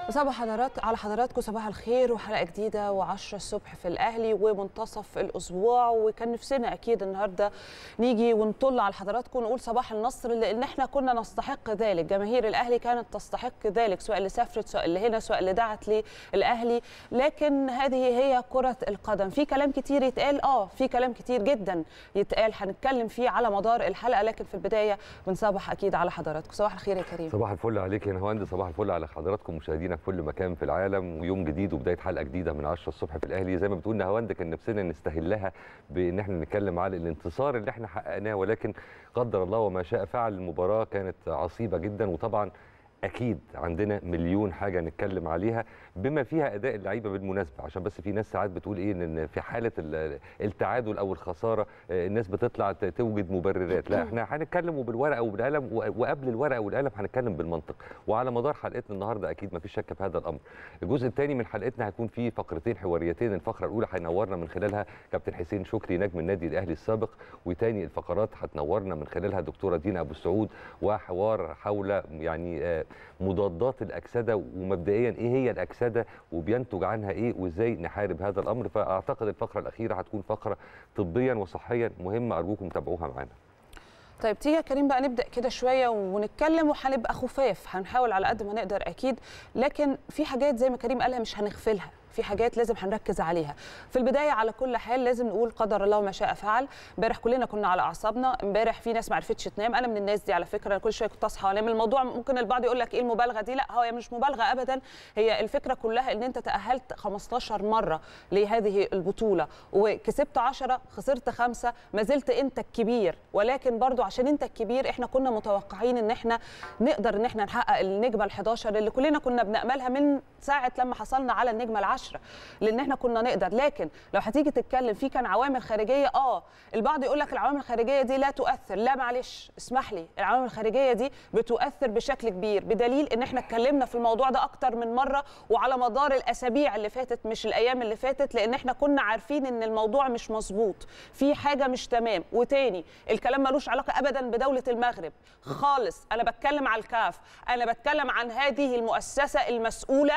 صباح حضرات على حضراتكم صباح الخير وحلقه جديده و10 الصبح في الاهلي ومنتصف الاسبوع وكان نفسنا اكيد النهارده نيجي ونطل على حضراتكم ونقول صباح النصر لان احنا كنا نستحق ذلك جماهير الاهلي كانت تستحق ذلك سواء اللي سافرت سواء اللي هنا سواء اللي دعت للاهلي لكن هذه هي كره القدم في كلام كتير يتقال اه في كلام كتير جدا يتقال هنتكلم فيه على مدار الحلقه لكن في البدايه بنصبح اكيد على حضراتكم صباح الخير يا كريم صباح الفل عليك يا نهاوند صباح الفل على حضراتكم مشاهدينا في كل مكان في العالم ويوم جديد وبدايه حلقه جديده من 10 الصبح في الاهلي زي ما بتقول نهاوند كان نفسنا نستهلها بان احنا نتكلم على الانتصار اللي احنا حققناه ولكن قدر الله وما شاء فعل المباراه كانت عصيبه جدا وطبعا اكيد عندنا مليون حاجه نتكلم عليها بما فيها اداء اللعيبه بالمناسبه عشان بس في ناس ساعات بتقول ايه ان في حاله التعادل او الخساره الناس بتطلع توجد مبررات لا احنا هنتكلم وبالورقه وبالقلم وقبل الورقه والقلم هنتكلم بالمنطق وعلى مدار حلقتنا النهارده اكيد ما فيش شك في هذا الامر الجزء الثاني من حلقتنا هيكون فيه فقرتين حواريتين الفقره الاولى هينورنا من خلالها كابتن حسين شكري نجم النادي الاهلي السابق وتاني الفقرات هتنورنا من خلالها دكتوره دينا ابو السعود وحوار حول يعني مضادات الاكسده ومبدئيا ايه هي الاكسده وبينتج عنها ايه وازاي نحارب هذا الامر فاعتقد الفقره الاخيره هتكون فقره طبيا وصحيا مهمه ارجوكم تابعوها معانا طيب تيجي يا كريم بقى نبدا كده شويه ونتكلم وهنبقى خفاف هنحاول على قد ما نقدر اكيد لكن في حاجات زي ما كريم قالها مش هنغفلها في حاجات لازم هنركز عليها في البدايه على كل حال لازم نقول قدر الله ما شاء فعل امبارح كلنا كنا على اعصابنا امبارح في ناس ما عرفتش تنام انا من الناس دي على فكره انا كل شويه كنت اصحى وانام الموضوع ممكن البعض يقول لك ايه المبالغه دي لا هو مش مبالغه ابدا هي الفكره كلها ان انت تاهلت 15 مره لهذه البطوله وكسبت 10 خسرت خمسه ما زلت انت الكبير ولكن برضو عشان انت الكبير احنا كنا متوقعين ان احنا نقدر ان احنا نحقق النجمه ال11 اللي كلنا كنا بناملها من ساعه لما حصلنا على النجمه العشره لان احنا كنا نقدر لكن لو هتيجي تتكلم في كان عوامل خارجيه اه البعض يقول لك العوامل الخارجيه دي لا تؤثر لا معلش اسمح لي العوامل الخارجيه دي بتؤثر بشكل كبير بدليل ان احنا اتكلمنا في الموضوع ده اكتر من مره وعلى مدار الاسابيع اللي فاتت مش الايام اللي فاتت لان احنا كنا عارفين ان الموضوع مش مظبوط في حاجه مش تمام وتاني الكلام ملوش علاقه ابدا بدوله المغرب خالص انا بتكلم على الكاف انا بتكلم عن هذه المؤسسه المسؤوله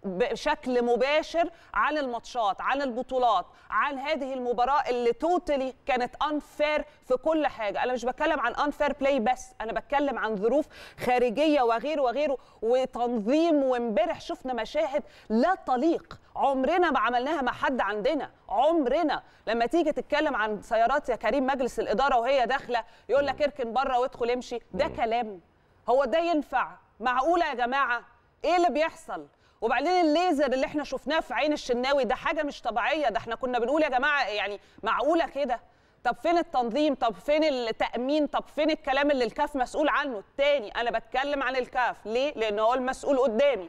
بشكل مباشر عن الماتشات عن البطولات عن هذه المباراه اللي توتالي كانت انفير في كل حاجه انا مش بتكلم عن انفير بلاي بس انا بتكلم عن ظروف خارجيه وغيره وغيره وتنظيم وامبارح شفنا مشاهد لا تليق عمرنا ما عملناها مع حد عندنا عمرنا لما تيجي تتكلم عن سيارات يا كريم مجلس الاداره وهي داخله يقول لك اركن بره وادخل امشي ده كلام هو ده ينفع معقوله يا جماعه ايه اللي بيحصل وبعدين الليزر اللي احنا شفناه في عين الشناوي ده حاجه مش طبيعيه ده احنا كنا بنقول يا جماعه يعني معقوله كده طب فين التنظيم طب فين التامين طب فين الكلام اللي الكاف مسؤول عنه التاني انا بتكلم عن الكاف ليه لان هو المسؤول قدامي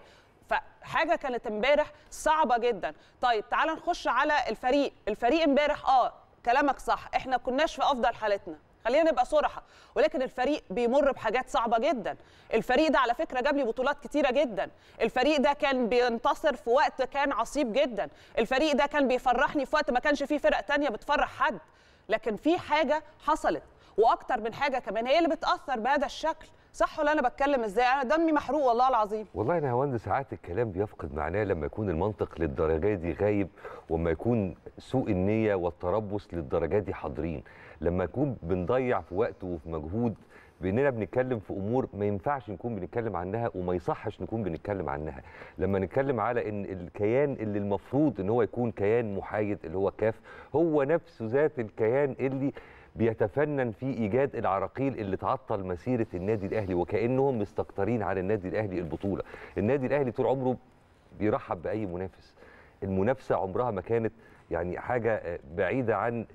فحاجه كانت امبارح صعبه جدا طيب تعال نخش على الفريق الفريق امبارح اه كلامك صح احنا كناش في افضل حالتنا خلينا نبقى صراحه ولكن الفريق بيمر بحاجات صعبه جدا الفريق ده على فكره جاب لي بطولات كتيره جدا الفريق ده كان بينتصر في وقت كان عصيب جدا الفريق ده كان بيفرحني في وقت ما كانش فيه فرق تانية بتفرح حد لكن في حاجه حصلت واكتر من حاجه كمان هي اللي بتاثر بهذا الشكل صح ولا انا بتكلم ازاي انا دمي محروق والله العظيم والله انا هوند ساعات الكلام بيفقد معناه لما يكون المنطق للدرجه دي غايب وما يكون سوء النيه والتربص للدرجه دي حاضرين لما يكون بنضيع في وقت وفي مجهود باننا بنتكلم في امور ما ينفعش نكون بنتكلم عنها وما يصحش نكون بنتكلم عنها لما نتكلم على ان الكيان اللي المفروض ان هو يكون كيان محايد اللي هو كاف هو نفسه ذات الكيان اللي بيتفنن في ايجاد العراقيل اللي تعطل مسيره النادي الاهلي وكانهم مستكترين على النادي الاهلي البطوله النادي الاهلي طول عمره بيرحب باي منافس المنافسه عمرها ما كانت يعني حاجه بعيده عن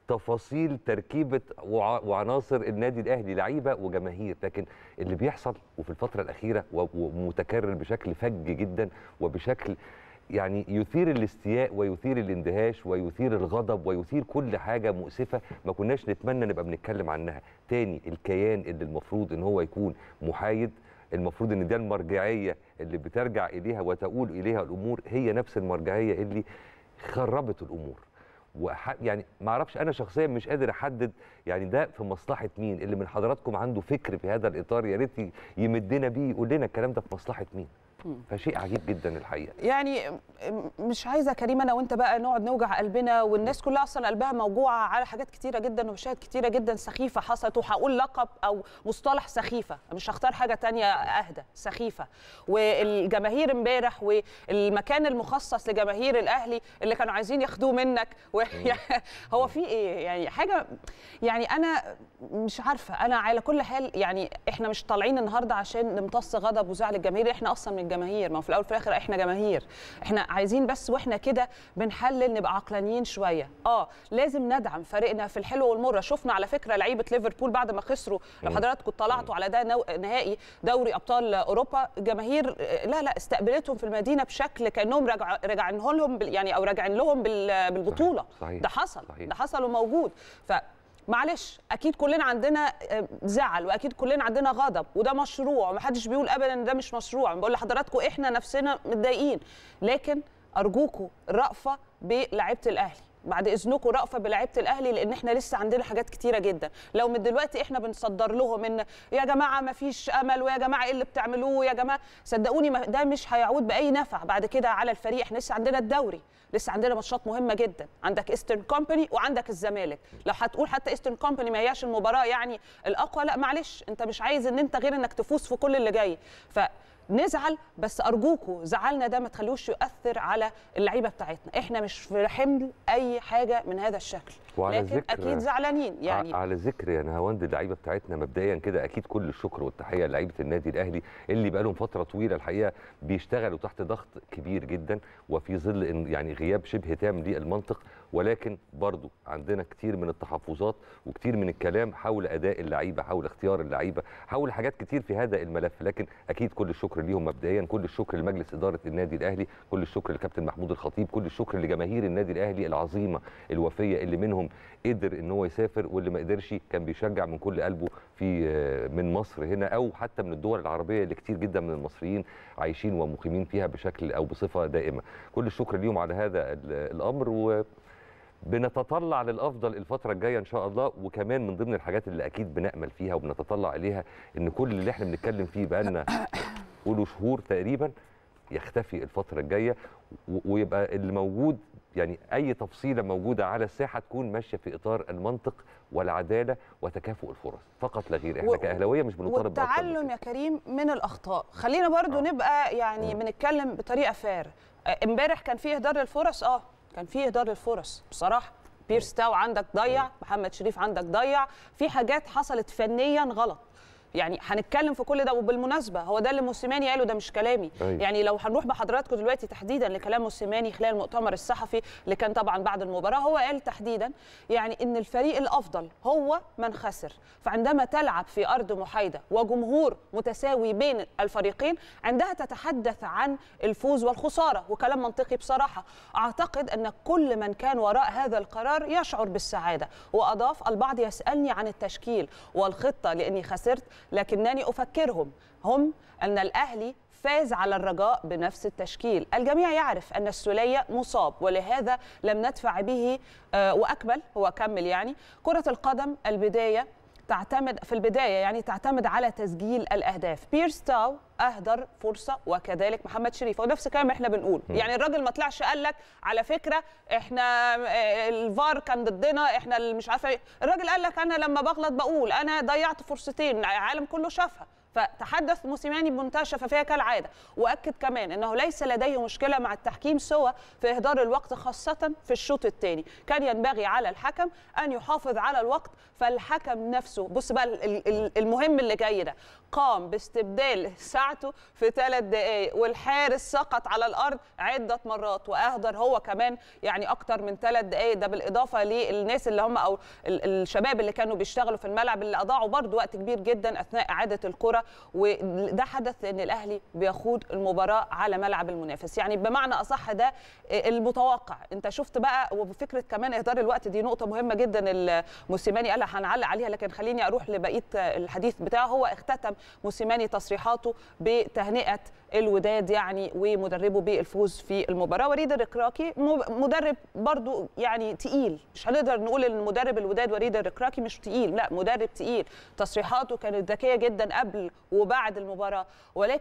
تفاصيل تركيبه وعناصر النادي الاهلي لعيبه وجماهير لكن اللي بيحصل وفي الفتره الاخيره ومتكرر بشكل فج جدا وبشكل يعني يثير الاستياء ويثير الاندهاش ويثير الغضب ويثير كل حاجه مؤسفه ما كناش نتمنى نبقى بنتكلم عنها تاني الكيان اللي المفروض ان هو يكون محايد المفروض ان ده المرجعيه اللي بترجع اليها وتقول اليها الامور هي نفس المرجعيه اللي خربت الامور وح... يعني ما اعرفش انا شخصيا مش قادر احدد يعني ده في مصلحه مين اللي من حضراتكم عنده فكر في هذا الاطار يا ريت يمدنا بيه يقول لنا الكلام ده في مصلحه مين فشيء عجيب جدا الحقيقه يعني م- مش عايزه كريم انا وانت بقى نقعد نوجع قلبنا والناس كلها اصلا قلبها موجوعه على حاجات كتيره جدا ومشاهد كتيره جدا سخيفه حصلت وهقول لقب او مصطلح سخيفه مش هختار حاجه تانية اهدى سخيفه والجماهير امبارح والمكان المخصص لجماهير الاهلي اللي كانوا عايزين ياخدوه منك و... هو في ايه يعني حاجه يعني انا مش عارفه انا على كل حال يعني احنا مش طالعين النهارده عشان نمتص غضب وزعل الجماهير احنا اصلا من الجماهير ما هو في الاول وفي الاخر احنا جماهير احنا عايزين بس واحنا كده بنحلل نبقى عقلانيين شويه اه لازم ندعم فريقنا في الحلو والمره شفنا على فكره لعيبه ليفربول بعد ما خسروا لو حضراتكم طلعتوا على ده نو... نهائي دوري ابطال اوروبا الجماهير آه، لا لا استقبلتهم في المدينه بشكل كانهم راجع راجعين لهم بال... يعني او راجعين لهم بال... بالبطوله صحيح. ده حصل صحيح. ده حصل وموجود ف معلش اكيد كلنا عندنا آه، زعل واكيد كلنا عندنا غضب وده مشروع ومحدش بيقول ابدا ان ده مش مشروع بقول لحضراتكم احنا نفسنا متضايقين لكن ارجوكم رأفه بلعيبه الاهلي بعد اذنكم رأفه بلعيبه الاهلي لان احنا لسه عندنا حاجات كتيره جدا لو من دلوقتي احنا بنصدر لهم ان يا جماعه ما فيش امل ويا جماعه ايه اللي بتعملوه يا جماعه صدقوني ما- ده مش هيعود باي نفع بعد كده على الفريق احنا لسه عندنا الدوري لسه عندنا ماتشات مهمه جدا عندك ايسترن كومباني وعندك الزمالك لو هتقول حتى ايسترن كومباني ما هياش المباراه يعني الاقوى لا معلش انت مش عايز ان انت غير انك تفوز في كل اللي جاي ف نزعل بس ارجوكوا زعلنا ده ما تخلوش يؤثر على اللعيبه بتاعتنا احنا مش في حمل اي حاجه من هذا الشكل وعلى لكن ذكر- اكيد زعلانين يعني يعني على ذكر يا نهاوند اللعيبه بتاعتنا مبدئيا كده اكيد كل الشكر والتحيه لعيبه النادي الاهلي اللي بقالهم فتره طويله الحقيقه بيشتغلوا تحت ضغط كبير جدا وفي ظل إن- يعني غياب شبه تام للمنطق ولكن برضو عندنا كتير من التحفظات وكتير من الكلام حول اداء اللعيبه حول اختيار اللعيبه حول حاجات كتير في هذا الملف لكن اكيد كل الشكر ليهم مبدئيا كل الشكر لمجلس اداره النادي الاهلي كل الشكر لكابتن محمود الخطيب كل الشكر لجماهير النادي الاهلي العظيمه الوفيه اللي منهم قدر ان هو يسافر واللي ما قدرش كان بيشجع من كل قلبه في آه، من مصر هنا او حتى من الدول العربيه اللي كتير جدا من المصريين عايشين ومقيمين فيها بشكل او بصفه دائمه كل الشكر ليهم على هذا ال- الامر و بنتطلع للافضل الفتره الجايه ان شاء الله وكمان من ضمن الحاجات اللي اكيد بنامل فيها وبنتطلع اليها ان كل اللي احنا بنتكلم فيه بقالنا قولوا شهور تقريبا يختفي الفتره الجايه و- ويبقى اللي موجود يعني اي تفصيله موجوده على الساحه تكون ماشيه في اطار المنطق والعداله وتكافؤ الفرص فقط لا غير احنا و- كاهلاويه مش بنطالب بأكتر من والتعلم كده. يا كريم من الاخطاء خلينا برضو آه. نبقى يعني مم. بنتكلم بطريقه فير آه، امبارح كان فيه اهدار للفرص اه كان فيه اهدار للفرص بصراحه بيرس تاو عندك ضيع محمد شريف عندك ضيع في حاجات حصلت فنيا غلط يعني هنتكلم في كل ده وبالمناسبه هو ده اللي موسيماني قاله ده مش كلامي أيوة. يعني لو هنروح بحضراتكم دلوقتي تحديدا لكلام موسيماني خلال المؤتمر الصحفي اللي كان طبعا بعد المباراه هو قال تحديدا يعني ان الفريق الافضل هو من خسر فعندما تلعب في ارض محايده وجمهور متساوي بين الفريقين عندها تتحدث عن الفوز والخساره وكلام منطقي بصراحه اعتقد ان كل من كان وراء هذا القرار يشعر بالسعاده واضاف البعض يسالني عن التشكيل والخطه لاني خسرت لكنني افكرهم هم ان الاهلي فاز على الرجاء بنفس التشكيل الجميع يعرف أن السولية مصاب ولهذا لم ندفع به آه، وأكمل هو كمل يعني كرة القدم البداية تعتمد في البداية يعني تعتمد على تسجيل الأهداف بيرس تاو أهدر فرصة وكذلك محمد شريف ونفس الكلام احنا بنقول يعني الراجل ما طلعش قال لك على فكرة احنا آه، الفار كان ضدنا احنا اللي مش عارفة ايه الراجل قال لك أنا لما بغلط بقول أنا ضيعت فرصتين العالم كله شافها فتحدث موسيماني بمنتهى الشفافيه كالعاده واكد كمان انه ليس لديه مشكله مع التحكيم سوى في اهدار الوقت خاصه في الشوط الثاني كان ينبغي على الحكم ان يحافظ على الوقت فالحكم نفسه بص بقى ال- ال- المهم اللي جاي ده قام باستبدال ساعته في ثلاث دقائق والحارس سقط على الارض عده مرات واهدر هو كمان يعني اكتر من ثلاث دقائق ده بالاضافه للناس اللي هم او ال- الشباب اللي كانوا بيشتغلوا في الملعب اللي اضاعوا برضو وقت كبير جدا اثناء اعاده الكره وده حدث لان الاهلي بيخوض المباراه على ملعب المنافس يعني بمعنى اصح ده المتوقع انت شفت بقى وفكره كمان اهدار الوقت دي نقطه مهمه جدا الموسيماني قالها هنعلق عليها لكن خليني اروح لبقيه الحديث بتاعه هو اختتم موسيماني تصريحاته بتهنئه الوداد يعني ومدربه بالفوز في المباراه وليد الركراكي م- مدرب برضو يعني تقيل مش هنقدر نقول ان مدرب الوداد وليد الركراكي مش تقيل لا مدرب تقيل تصريحاته كانت ذكيه جدا قبل وبعد المباراه ولكن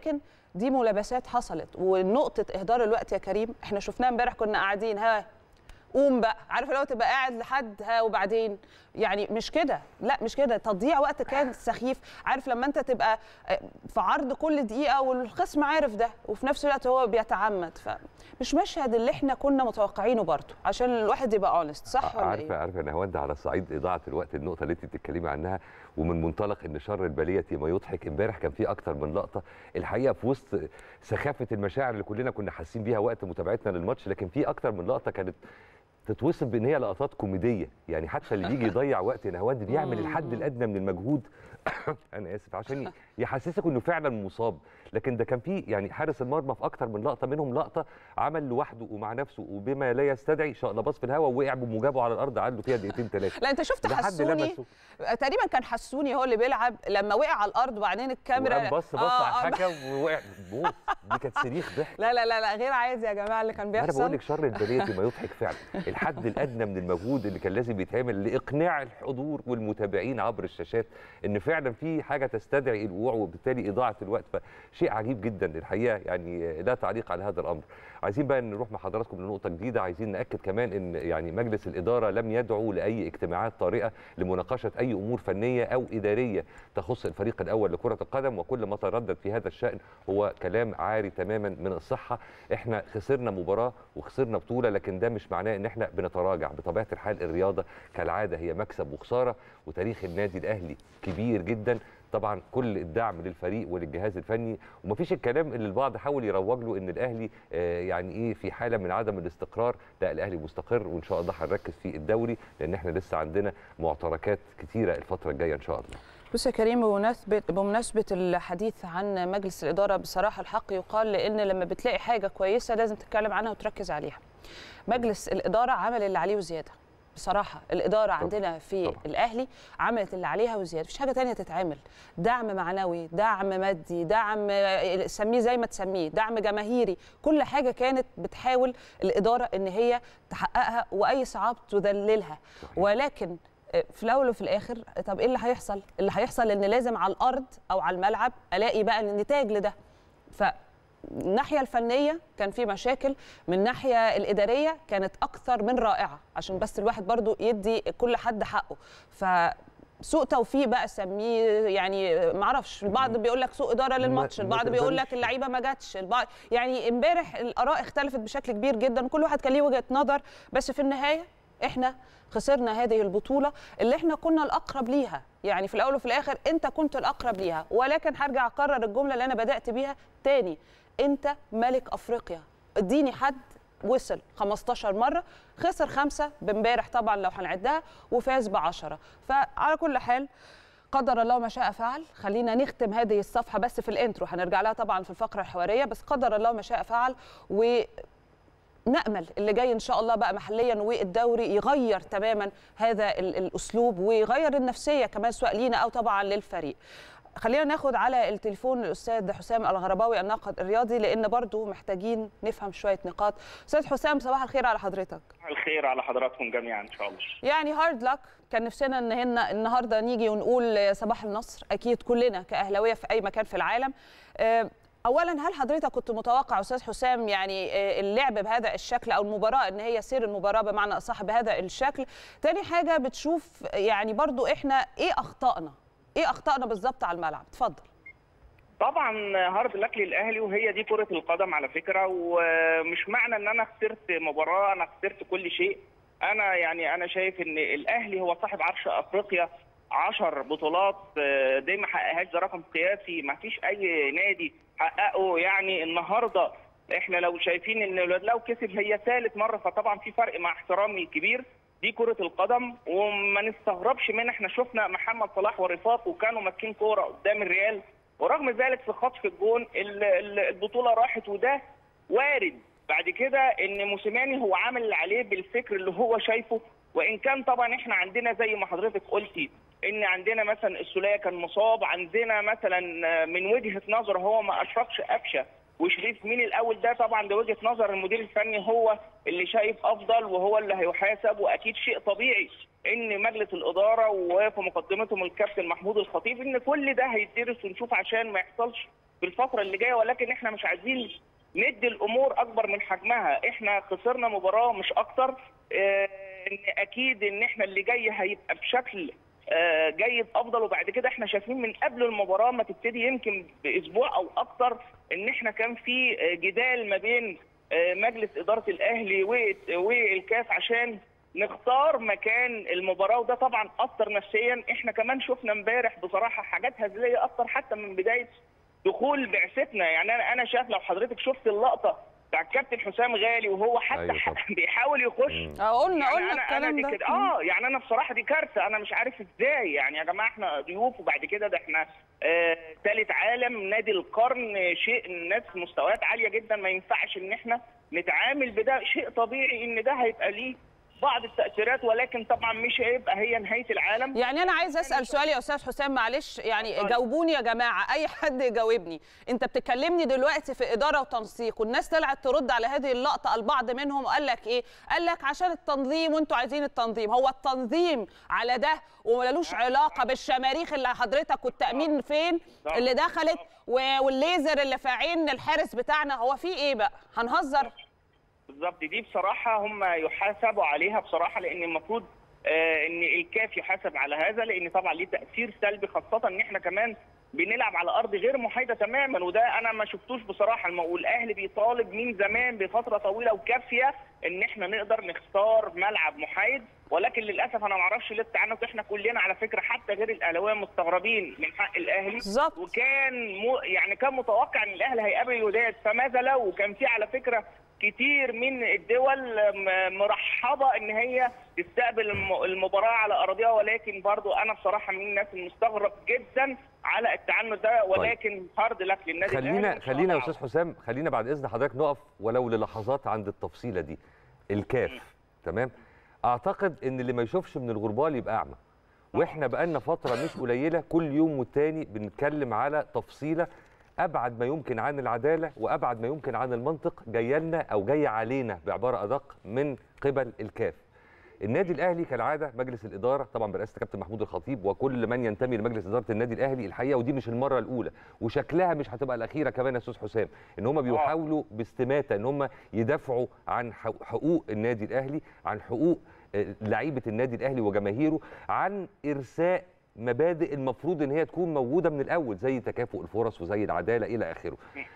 دي ملابسات حصلت ونقطه اهدار الوقت يا كريم احنا شفناها امبارح كنا قاعدين ها قوم بقى عارف لو تبقى قاعد لحد ها وبعدين يعني مش كده لا مش كده تضييع وقت كان سخيف عارف لما انت تبقى في عرض كل دقيقه والخصم عارف ده وفي نفس الوقت هو بيتعمد فمش مشهد اللي احنا كنا متوقعينه برضه عشان الواحد يبقى اونست صح ولا عارفه ايه عارفه انا هود على صعيد اضاعه الوقت النقطه اللي انت بتتكلمي عنها ومن منطلق ان شر البليه ما يضحك امبارح كان في اكتر من لقطه الحقيقه في وسط سخافه المشاعر اللي كلنا كنا حاسين بيها وقت متابعتنا للماتش لكن في اكتر من لقطه كانت تتوصف بان هي لقطات كوميديه يعني حتى اللي بيجي يضيع وقت نهاوند بيعمل الحد الادنى من المجهود انا اسف عشان يحسسك انه فعلا مصاب لكن ده كان في يعني حارس المرمى في اكتر من لقطه منهم لقطه عمل لوحده ومع نفسه وبما لا يستدعي شقلباص في الهواء ووقع بمجابه على الارض قعد له فيها دقيقتين ثلاثه لا انت شفت حسوني تقريبا كان حسوني هو اللي بيلعب لما وقع على الارض وبعدين الكاميرا بص بص آه على الحكم ووقع موت دي كانت صريخ ضحك لا لا لا لا غير عادي يا جماعه اللي كان بيحصل انا بقول لك شر البليه ما يضحك فعلا الحد الادنى من المجهود اللي كان لازم يتعمل لاقناع الحضور والمتابعين عبر الشاشات ان فعلا في حاجه تستدعي الوقوع وبالتالي اضاعه الوقت فشيء عجيب جدا الحقيقه يعني لا تعليق على هذا الامر عايزين بقى نروح مع حضراتكم لنقطه جديده عايزين ناكد كمان ان يعني مجلس الاداره لم يدعو لاي اجتماعات طارئه لمناقشه اي امور فنيه او اداريه تخص الفريق الاول لكره القدم وكل ما تردد في هذا الشان هو كلام عاري تماما من الصحه احنا خسرنا مباراه وخسرنا بطوله لكن ده مش معناه ان احنا بنتراجع بطبيعه الحال الرياضه كالعاده هي مكسب وخساره وتاريخ النادي الاهلي كبير جدا طبعا كل الدعم للفريق وللجهاز الفني ومفيش الكلام اللي البعض حاول يروج له ان الاهلي آه يعني ايه في حاله من عدم الاستقرار لا الاهلي مستقر وان شاء الله هنركز في الدوري لان احنا لسه عندنا معتركات كتيره الفتره الجايه ان شاء الله بص يا كريم بمناسبة بمناسبة الحديث عن مجلس الإدارة بصراحة الحق يقال لأن لما بتلاقي حاجة كويسة لازم تتكلم عنها وتركز عليها. مجلس الإدارة عمل اللي عليه وزيادة. بصراحة الإدارة طبعا. عندنا في طبعا. الأهلي عملت اللي عليها وزيادة مفيش حاجة تانية تتعمل دعم معنوي دعم مادي دعم سميه زي ما تسميه دعم جماهيري كل حاجة كانت بتحاول الإدارة إن هي تحققها وأي صعاب تذللها ولكن في الاول وفي الاخر طب ايه اللي هيحصل؟ اللي هيحصل ان لازم على الارض او على الملعب الاقي بقى النتاج لده. ف الناحيه الفنيه كان في مشاكل من الناحيه الاداريه كانت اكثر من رائعه عشان بس الواحد برضو يدي كل حد حقه ف سوء توفيق بقى سميه يعني ما اعرفش البعض بيقول لك سوء اداره للماتش البعض بيقول لك اللعيبه ما جاتش البعض يعني امبارح الاراء اختلفت بشكل كبير جدا كل واحد كان ليه وجهه نظر بس في النهايه احنا خسرنا هذه البطوله اللي احنا كنا الاقرب ليها يعني في الاول وفي الاخر انت كنت الاقرب ليها ولكن هرجع اكرر الجمله اللي انا بدات بيها تاني انت ملك افريقيا اديني حد وصل 15 مره خسر خمسه بامبارح طبعا لو هنعدها وفاز ب 10 فعلى كل حال قدر الله ما شاء فعل خلينا نختم هذه الصفحه بس في الانترو هنرجع لها طبعا في الفقره الحواريه بس قدر الله ما شاء فعل و نامل اللي جاي ان شاء الله بقى محليا والدوري يغير تماما هذا الاسلوب ويغير النفسيه كمان سواء لينا او طبعا للفريق خلينا ناخد على التليفون الاستاذ حسام الغرباوي الناقد الرياضي لان برضو محتاجين نفهم شويه نقاط استاذ حسام صباح الخير على حضرتك صباح الخير على حضراتكم جميعا ان شاء الله يعني هارد لك كان نفسنا ان هنا النهارده نيجي ونقول صباح النصر اكيد كلنا كاهلاويه في اي مكان في العالم اولا هل حضرتك كنت متوقع استاذ حسام يعني اللعب بهذا الشكل او المباراه ان هي سير المباراه بمعنى اصح بهذا الشكل تاني حاجه بتشوف يعني برضو احنا ايه اخطائنا ايه اخطائنا بالظبط على الملعب اتفضل طبعا هارد لك للاهلي وهي دي كره القدم على فكره ومش معنى ان انا خسرت مباراه انا خسرت كل شيء انا يعني انا شايف ان الاهلي هو صاحب عرش افريقيا 10 بطولات دي ما حققهاش ده رقم قياسي ما فيش اي نادي حققه يعني النهارده احنا لو شايفين ان لو كسب هي ثالث مره فطبعا في فرق مع احترامي كبير دي كره القدم وما نستغربش من احنا شفنا محمد صلاح ورفاقه كانوا ماسكين كوره قدام الريال ورغم ذلك في خطف الجون البطوله راحت وده وارد بعد كده ان موسيماني هو عامل اللي عليه بالفكر اللي هو شايفه وان كان طبعا احنا عندنا زي ما حضرتك قلتي ان عندنا مثلا السوليه كان مصاب عندنا مثلا من وجهه نظر هو ما اشركش قفشه وشريف مين الاول ده طبعا ده وجهه نظر المدير الفني هو اللي شايف افضل وهو اللي هيحاسب واكيد شيء طبيعي ان مجلس الاداره وفي مقدمتهم الكابتن محمود الخطيب ان كل ده هيدرس ونشوف عشان ما يحصلش في الفتره اللي جايه ولكن احنا مش عايزين ندي الامور اكبر من حجمها احنا خسرنا مباراه مش اكتر آه، ان اكيد ان احنا اللي جاي هيبقى بشكل آه، جيد افضل وبعد كده احنا شايفين من قبل المباراه ما تبتدي يمكن باسبوع او اكتر ان احنا كان في آه، جدال ما بين آه، مجلس اداره الاهلي و- والكاف عشان نختار مكان المباراه وده طبعا اثر نفسيا احنا كمان شفنا امبارح بصراحه حاجات هزليه اكتر حتى من بدايه دخول بعثتنا يعني انا انا شايف لو حضرتك شفت اللقطه بتاع الكابتن حسام غالي وهو حتى أيوة ح- طبعا. بيحاول يخش مم. اه قلنا يعني قلنا انا انا الكلام دي ده كده اه يعني انا بصراحه دي كارثه انا مش عارف ازاي يعني يا جماعه احنا ضيوف وبعد كده ده احنا آه ثالث عالم نادي القرن شيء الناس مستويات عاليه جدا ما ينفعش ان احنا نتعامل بده شيء طبيعي ان ده هيبقى ليه بعض التاثيرات ولكن طبعا مش هيبقى هي نهايه العالم يعني انا عايز اسال سؤال يا استاذ حسام معلش يعني اتفضل. جاوبوني يا جماعه اي حد يجاوبني انت بتكلمني دلوقتي في اداره وتنسيق والناس طلعت ترد على هذه اللقطه البعض منهم قال لك ايه قال لك عشان التنظيم وانتوا عايزين التنظيم هو التنظيم على ده وملوش علاقه بالشماريخ اللي حضرتك والتامين فين صح. اللي دخلت و- والليزر اللي في عين الحارس بتاعنا هو في ايه بقى هنهزر بالظبط دي بصراحه هم يحاسبوا عليها بصراحه لان المفروض آه، ان الكاف يحاسب على هذا لان طبعا ليه تاثير سلبي خاصه ان احنا كمان بنلعب على ارض غير محايده تماما وده انا ما شفتوش بصراحه الم- والاهلي بيطالب من زمان بفتره طويله وكافيه ان احنا نقدر نختار ملعب محايد ولكن للاسف انا ما اعرفش ليه التعنت احنا كلنا على فكره حتى غير الاهلاويه مستغربين من حق الاهلي بالظبط. وكان مو يعني كان متوقع ان الاهلي هيقابل الوداد فماذا لو كان في على فكره كتير من الدول م- مرحبه ان هي تستقبل الم- المباراه على ارضها ولكن برضو انا بصراحه من الناس المستغرب جدا على التعنت ده ولكن هارد لك للنادي خلينا الأهلي. خلينا يا استاذ حسام خلينا بعد اذن حضرتك نقف ولو للحظات عند التفصيله دي الكاف تمام اعتقد ان اللي ما يشوفش من الغربال يبقى اعمى واحنا بقالنا فتره مش قليله كل يوم والتاني بنتكلم على تفصيله ابعد ما يمكن عن العداله وابعد ما يمكن عن المنطق جايه لنا او جايه علينا بعباره ادق من قبل الكاف النادي الاهلي كالعاده مجلس الاداره طبعا برئاسه الكابتن محمود الخطيب وكل من ينتمي لمجلس اداره النادي الاهلي الحقيقه ودي مش المره الاولى وشكلها مش هتبقى الاخيره كمان يا استاذ حسام ان هم بيحاولوا باستماته ان هم يدافعوا عن حق- حقوق النادي الاهلي عن حقوق آه، لعيبه النادي الاهلي وجماهيره عن ارساء مبادئ المفروض ان هي تكون موجوده من الاول زي تكافؤ الفرص وزي العداله الى اخره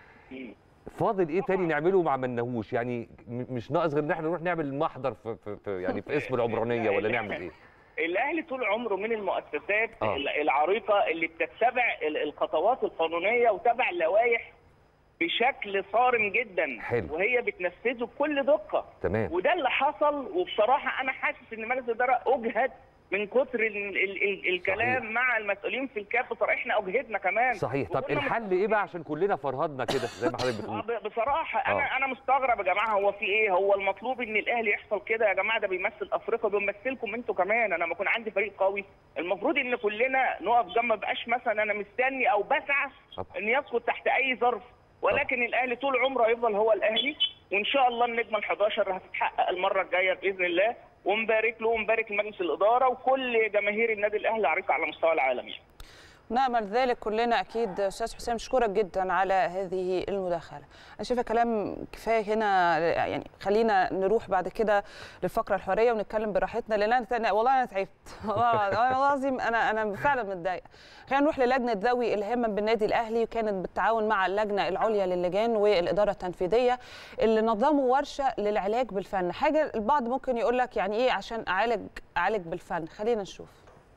فاضل ايه تاني نعمله وما عملناهوش يعني م- مش ناقص غير ان احنا نروح نعمل محضر في, في, في يعني في اسم العمرانيه ولا نعمل ايه الاهلي طول عمره من المؤسسات آه. العريقه اللي بتتبع ال- الخطوات القانونيه وتبع اللوائح بشكل صارم جدا حلو. وهي بتنفذه بكل دقه تمام وده اللي حصل وبصراحه انا حاسس ان مجلس الاداره اجهد من كتر ال ال ال الكلام صحيح. مع المسؤولين في الكاف بصراحه احنا اجهدنا كمان صحيح طب وكنا الحل ايه بقى عشان كلنا فرهدنا كده زي ما حضرتك آه، بتقول ب- بصراحه انا آه. انا مستغرب يا جماعه هو في ايه هو المطلوب ان الاهلي يحصل كده يا جماعه ده بيمثل افريقيا بيمثلكم انتوا كمان انا لما يكون عندي فريق قوي المفروض ان كلنا نقف جنب ما بقاش مثلا انا مستني او بسعى طبعا. ان يسقط تحت اي ظرف ولكن الاهلي طول عمره هيفضل هو الاهلي وان شاء الله النجمه ال11 هتتحقق المره الجايه باذن الله ونبارك له ونبارك لمجلس الاداره وكل جماهير النادي الاهلي عريقه على مستوى العالم يعني. نأمل ذلك كلنا أكيد أستاذ حسام أشكرك جدا على هذه المداخلة أنا شايفة كلام كفاية هنا يعني خلينا نروح بعد كده للفقرة الحوارية ونتكلم براحتنا لأن أنا أنا- والله أنا تعبت والله والله العظيم أنا أنا فعلا متضايقة خلينا نروح للجنة ذوي الهمم بالنادي الأهلي وكانت بالتعاون مع اللجنة العليا للجان والإدارة التنفيذية اللي نظموا ورشة للعلاج بالفن حاجة البعض ممكن يقول لك يعني إيه عشان أعالج أعالج بالفن خلينا نشوف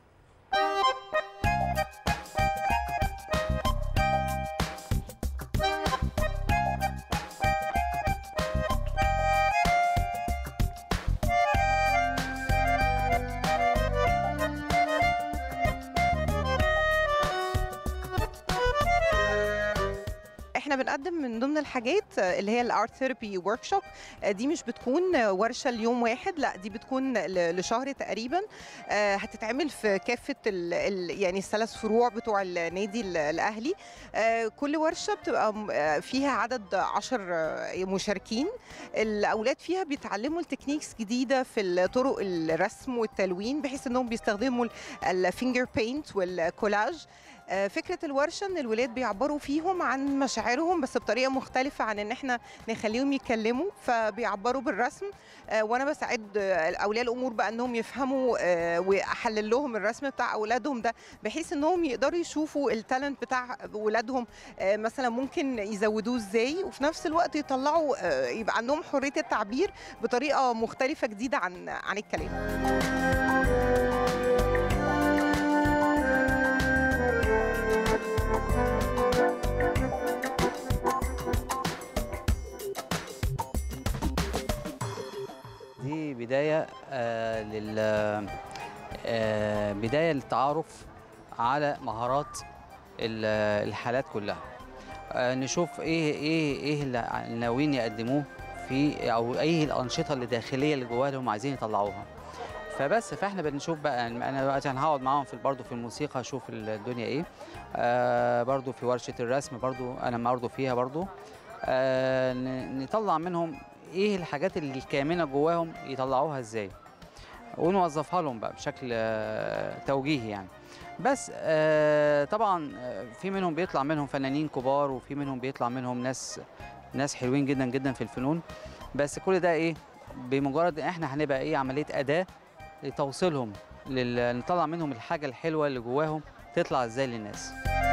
احنا بنقدم من ضمن الحاجات اللي هي الارت ثيرابي ورك شوب دي مش بتكون ورشه ليوم واحد لا دي بتكون ل- لشهر تقريبا آه، هتتعمل في كافه ال ال يعني الثلاث فروع بتوع النادي ال- الاهلي آه، كل ورشه بتبقى م- آه، فيها عدد عشر آه، مشاركين الاولاد فيها بيتعلموا التكنيكس جديده في طرق الرسم والتلوين بحيث انهم بيستخدموا الفينجر بينت والكولاج آه، فكره الورشه ان الولاد بيعبروا فيهم عن مشاعرهم بس بطريقه مختلفه عن ان احنا نخليهم يتكلموا فبيعبروا بالرسم آه، وانا بساعد آه، اولياء الامور بقى انهم يفهموا آه، واحلل لهم الرسم بتاع اولادهم ده بحيث انهم يقدروا يشوفوا التالنت بتاع ولادهم آه، مثلا ممكن يزودوه ازاي وفي نفس الوقت يطلعوا آه، يبقى عندهم حريه التعبير بطريقه مختلفه جديده عن عن الكلام دي بداية آه، لل آه، بداية للتعارف على مهارات ال- الحالات كلها آه، نشوف ايه ايه ايه اللي ناويين يقدموه في او ايه الانشطه اللي داخليه اللي جواها اللي هم عايزين يطلعوها فبس فاحنا بنشوف بقى انا دلوقتي انا هقعد معاهم في برضه في الموسيقى اشوف الدنيا ايه آه برضه في ورشه الرسم برضه انا برضه فيها برضه آه ن- نطلع منهم ايه الحاجات اللي الكامنه جواهم يطلعوها ازاي ونوظفها لهم بقى بشكل آه، توجيهي يعني بس آه، طبعا آه، في منهم بيطلع منهم فنانين كبار وفي منهم بيطلع منهم ناس ناس حلوين جدا جدا في الفنون بس كل ده ايه بمجرد ان احنا هنبقى ايه عمليه اداه لتوصيلهم لل... نطلع منهم الحاجه الحلوه اللي جواهم تطلع ازاي للناس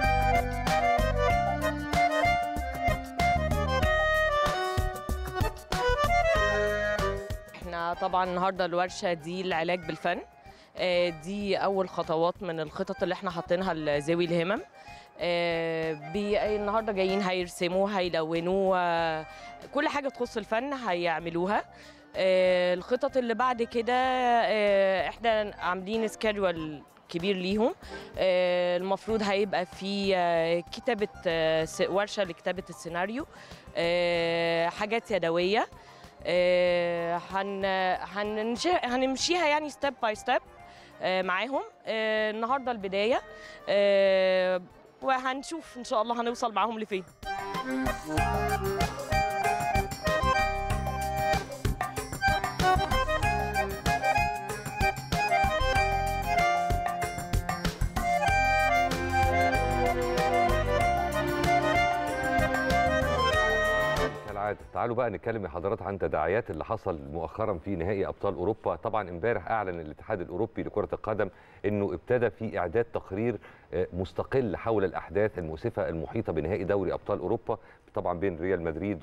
احنا طبعا النهارده الورشه دي العلاج بالفن آه، دي اول خطوات من الخطط اللي احنا حاطينها لذوي الهمم آه، بي- النهارده جايين هيرسموا هيلونوا آه، كل حاجه تخص الفن هيعملوها آه، الخطط اللي بعد كده آه، احنا عاملين سكادول كبير ليهم آه، المفروض هيبقى في آه، كتابه آه، س- ورشه لكتابه السيناريو آه، حاجات يدويه آه، هن هنمشي هنمشيها يعني ستيب باي ستيب معاهم آه، النهارده البدايه آه، وهنشوف ان شاء الله هنوصل معاهم لفين كالعاده تعالوا بقى نتكلم يا حضرات عن تداعيات اللي حصل مؤخرا في نهائي ابطال اوروبا طبعا امبارح اعلن الاتحاد الاوروبي لكره القدم انه ابتدى في اعداد تقرير آه، مستقل حول الاحداث المؤسفه المحيطه بنهائي دوري ابطال اوروبا طبعا بين ريال مدريد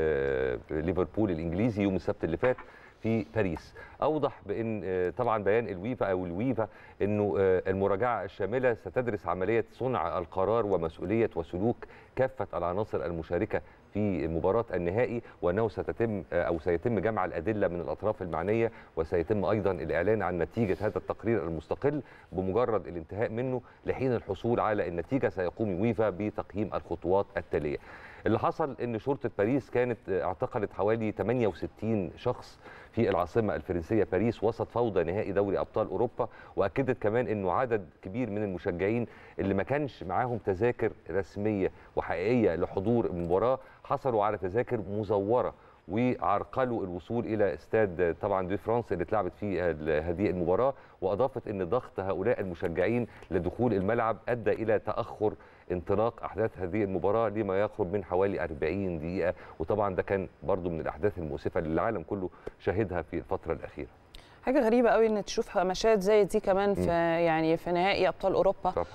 وليفربول الانجليزي يوم السبت اللي فات في باريس اوضح بان آه، طبعا بيان الويفا او الويفا انه آه، المراجعه الشامله ستدرس عمليه صنع القرار ومسؤوليه وسلوك كافه العناصر المشاركه في مباراه النهائي وانه ستتم آه، او سيتم جمع الادله من الاطراف المعنيه وسيتم ايضا الاعلان عن نتيجه هذا التقرير المستقل بمجرد الانتهاء منه لحين الحصول على النتيجه سيقوم ويفا بتقييم الخطوات التاليه. اللي حصل ان شرطه باريس كانت آه، اعتقلت حوالي 68 شخص في العاصمه الفرنسيه باريس وسط فوضى نهائي دوري ابطال اوروبا واكدت كمان انه عدد كبير من المشجعين اللي ما كانش معاهم تذاكر رسميه وحقيقيه لحضور المباراه حصلوا على تذاكر مزوره وعرقلوا الوصول الى استاد طبعا دي فرانس اللي اتلعبت فيه ال- هذه المباراه واضافت ان ضغط هؤلاء المشجعين لدخول الملعب ادى الى تاخر انطلاق احداث هذه المباراه لما يقرب من حوالي 40 دقيقه وطبعا ده كان برضو من الاحداث المؤسفه اللي العالم كله شاهدها في الفتره الاخيره حاجه غريبه قوي ان تشوف مشاهد زي دي كمان في يعني في نهائي ابطال اوروبا طبعا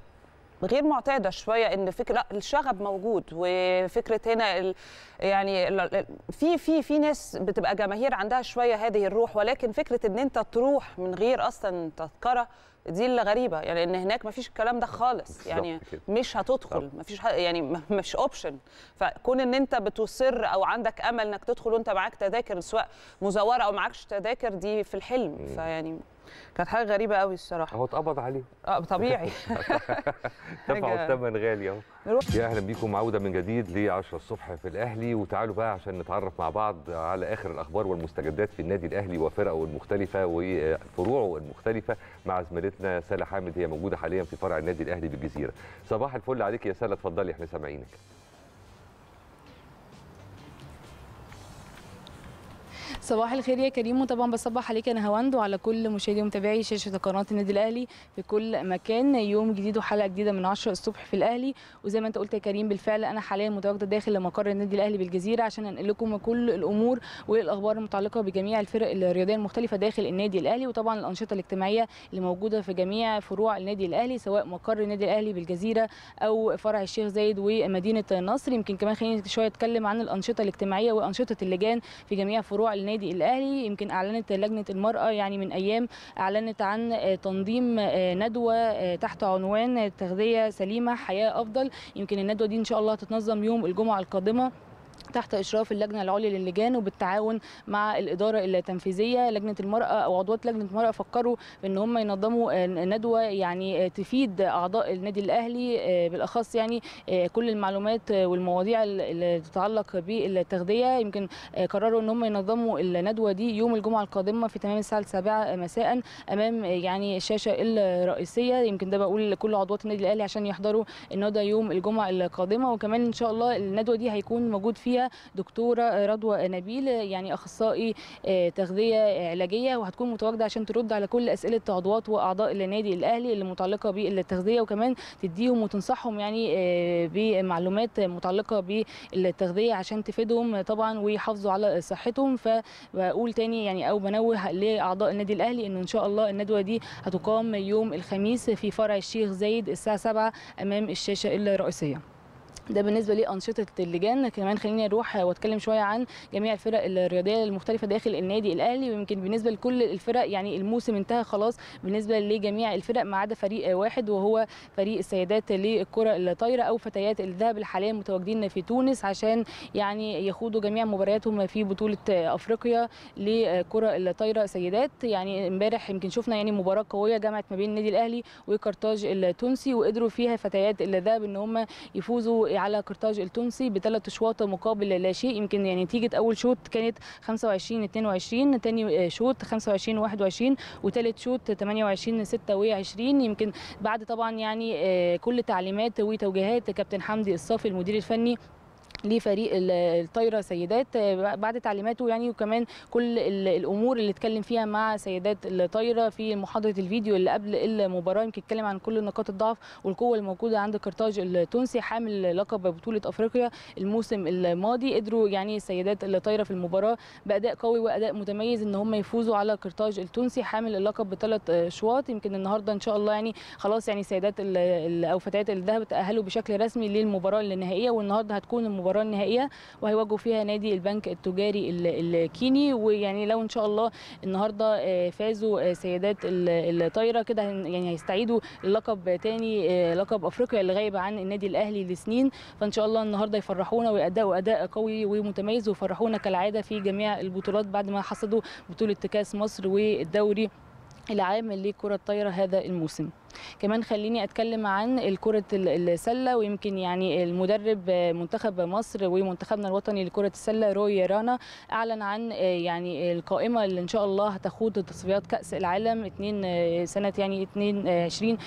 غير معتاده شويه ان فكره لا الشغب موجود وفكره هنا ال يعني ال- ال- في في في ناس بتبقى جماهير عندها شويه هذه الروح ولكن فكره ان انت تروح من غير اصلا تذكره دي اللي غريبه يعني ان هناك ما فيش الكلام ده خالص بالظبط يعني كده. مش هتدخل ما فيش يعني م- مش اوبشن فكون ان انت بتصر او عندك امل انك تدخل وانت معاك تذاكر سواء مزوره او معكش تذاكر دي في الحلم فيعني كانت حاجه غريبه قوي الصراحه اهو اتقبض عليه اه طبيعي دفعوا حاجة- الثمن غالي اهو نروح يا اهلا بيكم عوده من جديد ل 10 الصبح في الاهلي وتعالوا بقى عشان نتعرف مع بعض على اخر الاخبار والمستجدات في النادي الاهلي وفرقه المختلفه وفروعه المختلفه مع زميلتنا ساله حامد هي موجوده حاليا في فرع النادي الاهلي بالجزيره صباح الفل عليك يا ساله اتفضلي احنا سامعينك صباح الخير يا كريم وطبعا بصبح عليك انا هواند وعلى كل مشاهدي ومتابعي شاشه قناه النادي الاهلي في كل مكان يوم جديد وحلقه جديده من 10 الصبح في الاهلي وزي ما انت قلت يا كريم بالفعل انا حاليا متواجده داخل مقر النادي الاهلي بالجزيره عشان انقل لكم كل الامور والاخبار المتعلقه بجميع الفرق الرياضيه المختلفه داخل النادي الاهلي وطبعا الانشطه الاجتماعيه اللي موجوده في جميع فروع النادي الاهلي سواء مقر النادي الاهلي بالجزيره او فرع الشيخ زايد ومدينه نصر يمكن كمان خليني شويه اتكلم عن الانشطه الاجتماعيه وانشطه اللجان في جميع فروع النادي الاهلي يمكن اعلنت لجنه المراه يعني من ايام اعلنت عن تنظيم ندوه تحت عنوان تغذيه سليمه حياه افضل يمكن الندوه دي ان شاء الله هتتنظم يوم الجمعه القادمه تحت اشراف اللجنه العليا للجان وبالتعاون مع الاداره التنفيذيه لجنه المراه او عضوات لجنه المراه فكروا بان هم ينظموا ندوه يعني تفيد اعضاء النادي الاهلي بالاخص يعني كل المعلومات والمواضيع اللي تتعلق بالتغذيه يمكن قرروا ان هم ينظموا الندوه دي يوم الجمعه القادمه في تمام الساعه 7 مساء امام يعني الشاشه الرئيسيه يمكن ده بقول لكل عضوات النادي الاهلي عشان يحضروا الندوه يوم الجمعه القادمه وكمان ان شاء الله الندوه دي هيكون موجود فيها دكتوره رضوى نبيل يعني اخصائي تغذيه علاجيه وهتكون متواجده عشان ترد على كل اسئله عضوات واعضاء النادي الاهلي اللي متعلقه بالتغذيه وكمان تديهم وتنصحهم يعني بمعلومات متعلقه بالتغذيه عشان تفيدهم طبعا ويحافظوا على صحتهم فبقول تاني يعني او بنوه لاعضاء النادي الاهلي انه ان شاء الله الندوه دي هتقام يوم الخميس في فرع الشيخ زايد الساعه 7 امام الشاشه الرئيسيه ده بالنسبه لانشطه اللجان كمان خليني اروح واتكلم شويه عن جميع الفرق الرياضيه المختلفه داخل النادي الاهلي ويمكن بالنسبه لكل الفرق يعني الموسم انتهى خلاص بالنسبه لجميع الفرق ما عدا فريق واحد وهو فريق السيدات للكره الطايره او فتيات الذهب اللي حاليا متواجدين في تونس عشان يعني يخوضوا جميع مبارياتهم في بطوله افريقيا لكره الطايره سيدات يعني امبارح يمكن شفنا يعني مباراه قويه جمعت ما بين النادي الاهلي وقرطاج التونسي وقدروا فيها فتيات الذهب ان هم يفوزوا على قرطاج التونسي بثلاث اشواط مقابل لا شيء يمكن يعني نتيجه اول شوط كانت 25 22 ثاني شوط 25 21 وثالث شوط 28 26 يمكن بعد طبعا يعني كل تعليمات وتوجيهات كابتن حمدي الصافي المدير الفني لفريق الطايره سيدات بعد تعليماته يعني وكمان كل الامور اللي اتكلم فيها مع سيدات الطايره في محاضره الفيديو اللي قبل المباراه يمكن اتكلم عن كل نقاط الضعف والقوه الموجوده عند قرطاج التونسي حامل لقب بطوله افريقيا الموسم الماضي قدروا يعني سيدات الطايره في المباراه باداء قوي واداء متميز ان هم يفوزوا على قرطاج التونسي حامل اللقب بثلاث اشواط يمكن النهارده ان شاء الله يعني خلاص يعني سيدات او فتيات الذهب تاهلوا بشكل رسمي للمباراه النهائيه والنهارده هتكون المباراه المباراه النهائيه وهيواجهوا فيها نادي البنك التجاري الكيني ويعني لو ان شاء الله النهارده فازوا سيدات الطايره كده يعني هيستعيدوا اللقب تاني لقب افريقيا اللي غايب عن النادي الاهلي لسنين فان شاء الله النهارده يفرحونا ويأدوا اداء قوي ومتميز ويفرحونا كالعاده في جميع البطولات بعد ما حصدوا بطوله كاس مصر والدوري العام لكره الطايره هذا الموسم كمان خليني اتكلم عن الكره السله ويمكن يعني المدرب منتخب مصر ومنتخبنا الوطني لكره السله روي رانا اعلن عن يعني القائمه اللي ان شاء الله هتخوض تصفيات كاس العالم 2 سنه يعني 22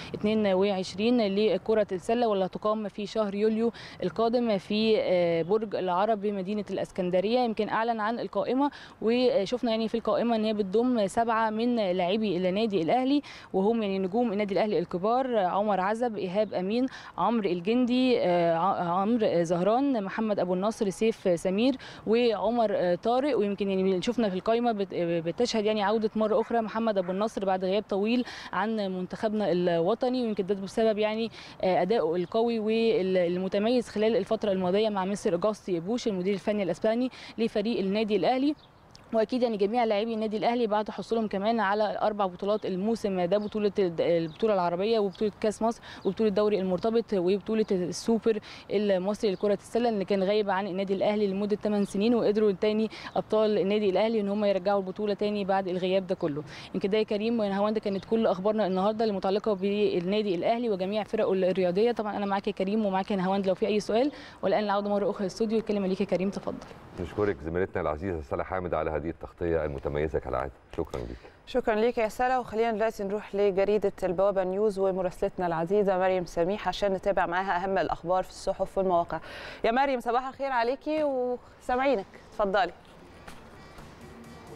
22 لكره السله واللي هتقام في شهر يوليو القادم في برج العرب بمدينه الاسكندريه يمكن اعلن عن القائمه وشفنا يعني في القائمه ان هي بتضم سبعه من لاعبي النادي الاهلي وهم يعني نجوم النادي الاهلي الكبار عمر عزب ايهاب امين عمرو الجندي عمرو زهران محمد ابو النصر سيف سمير وعمر طارق ويمكن يعني شفنا في القائمه بتشهد يعني عوده مره اخرى محمد ابو النصر بعد غياب طويل عن منتخبنا الوطني ويمكن ده بسبب يعني ادائه القوي والمتميز خلال الفتره الماضيه مع مستر اجاستي بوش المدير الفني الاسباني لفريق النادي الاهلي واكيد يعني جميع لاعبي النادي الاهلي بعد حصولهم كمان على اربع بطولات الموسم ده بطوله البطوله العربيه وبطوله كاس مصر وبطوله الدوري المرتبط وبطوله السوبر المصري لكره السله اللي كان غايب عن النادي الاهلي لمده 8 سنين وقدروا تاني ابطال النادي الاهلي ان هم يرجعوا البطوله تاني بعد الغياب ده كله يمكن ده يا كريم ونهاوند كانت كل اخبارنا النهارده المتعلقه بالنادي الاهلي وجميع فرقه الرياضيه طبعا انا معاك يا كريم ومعاك يا نهاوند لو في اي سؤال والان العوده مره اخرى للاستوديو الكلمه ليك يا كريم تفضل نشكرك زميلتنا العزيزه سلا حامد على هذه التغطيه المتميزه كالعاده شكرا ليك شكرا ليك يا سلا وخلينا دلوقتي نروح لجريده البوابه نيوز ومراسلتنا العزيزه مريم سميح عشان نتابع معاها اهم الاخبار في الصحف والمواقع يا مريم صباح الخير عليكي وسامعينك اتفضلي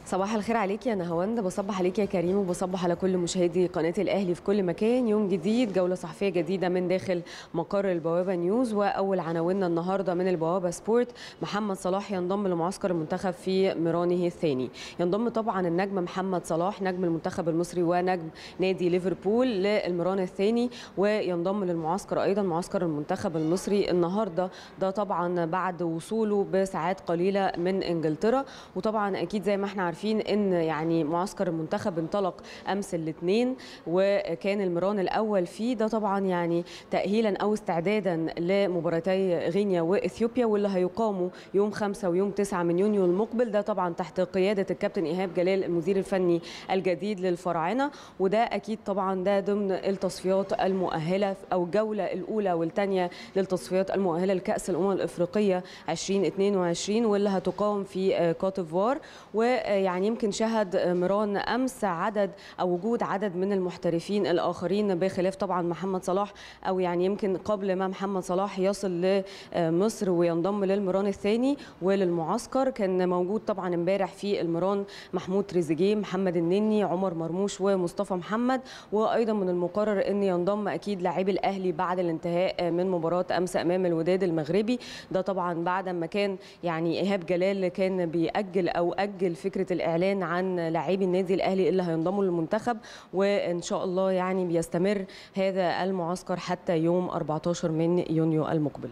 صباح الخير عليكي انا هوند بصبح عليكي يا كريم وبصبح على كل مشاهدي قناه الاهلي في كل مكان يوم جديد جوله صحفيه جديده من داخل مقر البوابه نيوز واول عناويننا النهارده من البوابه سبورت محمد صلاح ينضم لمعسكر المنتخب في مرانه الثاني ينضم طبعا النجم محمد صلاح نجم المنتخب المصري ونجم نادي ليفربول للمران الثاني وينضم للمعسكر ايضا معسكر المنتخب المصري النهارده ده طبعا بعد وصوله بساعات قليله من انجلترا وطبعا اكيد زي ما احنا عارفين ان يعني معسكر المنتخب انطلق امس الاثنين وكان المران الاول فيه ده طبعا يعني تاهيلا او استعدادا لمباراتي غينيا واثيوبيا واللي هيقاموا يوم 5 ويوم 9 من يونيو المقبل ده طبعا تحت قياده الكابتن ايهاب جلال المدير الفني الجديد للفراعنه وده اكيد طبعا ده ضمن التصفيات المؤهله او الجوله الاولى والثانيه للتصفيات المؤهله لكاس الامم الافريقيه 2022 واللي هتقام في كوت ديفوار ويعني يمكن شهد مران امس عدد او وجود عدد من المحترفين الاخرين بخلاف طبعا محمد صلاح او يعني يمكن قبل ما محمد صلاح يصل لمصر وينضم للمران الثاني وللمعسكر كان موجود طبعا امبارح في المران محمود تريزيجيه محمد النني عمر مرموش ومصطفى محمد وايضا من المقرر ان ينضم اكيد لاعبي الاهلي بعد الانتهاء من مباراه امس امام الوداد المغربي ده طبعا بعد ما كان يعني ايهاب جلال كان بيأجل او اجل فكره الاعلان عن لاعبي النادي الاهلي اللي هينضموا للمنتخب وان شاء الله يعني بيستمر هذا المعسكر حتى يوم 14 من يونيو المقبل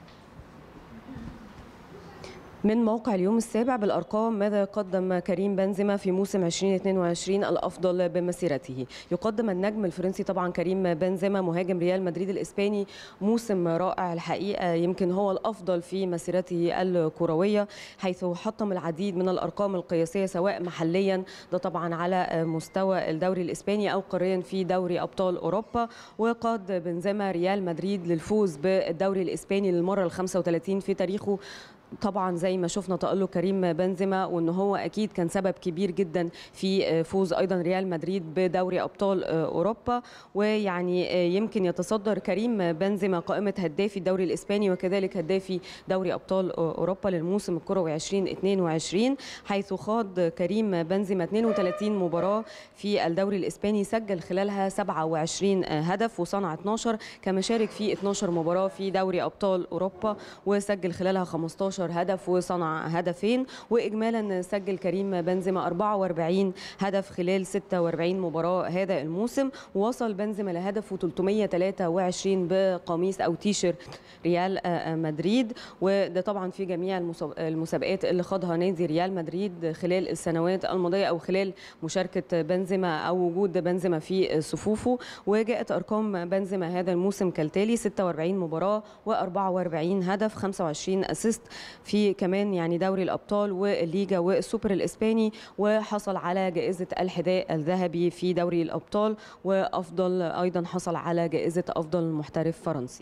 من موقع اليوم السابع بالارقام ماذا قدم كريم بنزيما في موسم 2022 الافضل بمسيرته يقدم النجم الفرنسي طبعا كريم بنزيما مهاجم ريال مدريد الاسباني موسم رائع الحقيقه يمكن هو الافضل في مسيرته الكرويه حيث حطم العديد من الارقام القياسيه سواء محليا ده طبعا على مستوى الدوري الاسباني او قاريا في دوري ابطال اوروبا وقاد بنزيما ريال مدريد للفوز بالدوري الاسباني للمره ال 35 في تاريخه طبعا زي ما شفنا تألق كريم بنزيما وان هو اكيد كان سبب كبير جدا في فوز ايضا ريال مدريد بدوري ابطال اوروبا ويعني يمكن يتصدر كريم بنزيما قائمه هدافي الدوري الاسباني وكذلك هدافي دوري ابطال اوروبا للموسم الكروي 2022 حيث خاض كريم بنزيما 32 مباراه في الدوري الاسباني سجل خلالها 27 هدف وصنع 12 كما شارك في 12 مباراه في دوري ابطال اوروبا وسجل خلالها 15 16 هدف وصنع هدفين واجمالا سجل كريم بنزيما 44 هدف خلال 46 مباراه هذا الموسم ووصل بنزيما لهدفه 323 بقميص او تيشيرت ريال مدريد وده طبعا في جميع المسابقات اللي خاضها نادي ريال مدريد خلال السنوات الماضيه او خلال مشاركه بنزيما او وجود بنزيما في صفوفه وجاءت ارقام بنزيما هذا الموسم كالتالي 46 مباراه و44 هدف 25 اسيست في كمان يعني دوري الابطال والليجا والسوبر الاسباني وحصل على جائزه الحذاء الذهبي في دوري الابطال وافضل ايضا حصل على جائزه افضل محترف فرنسي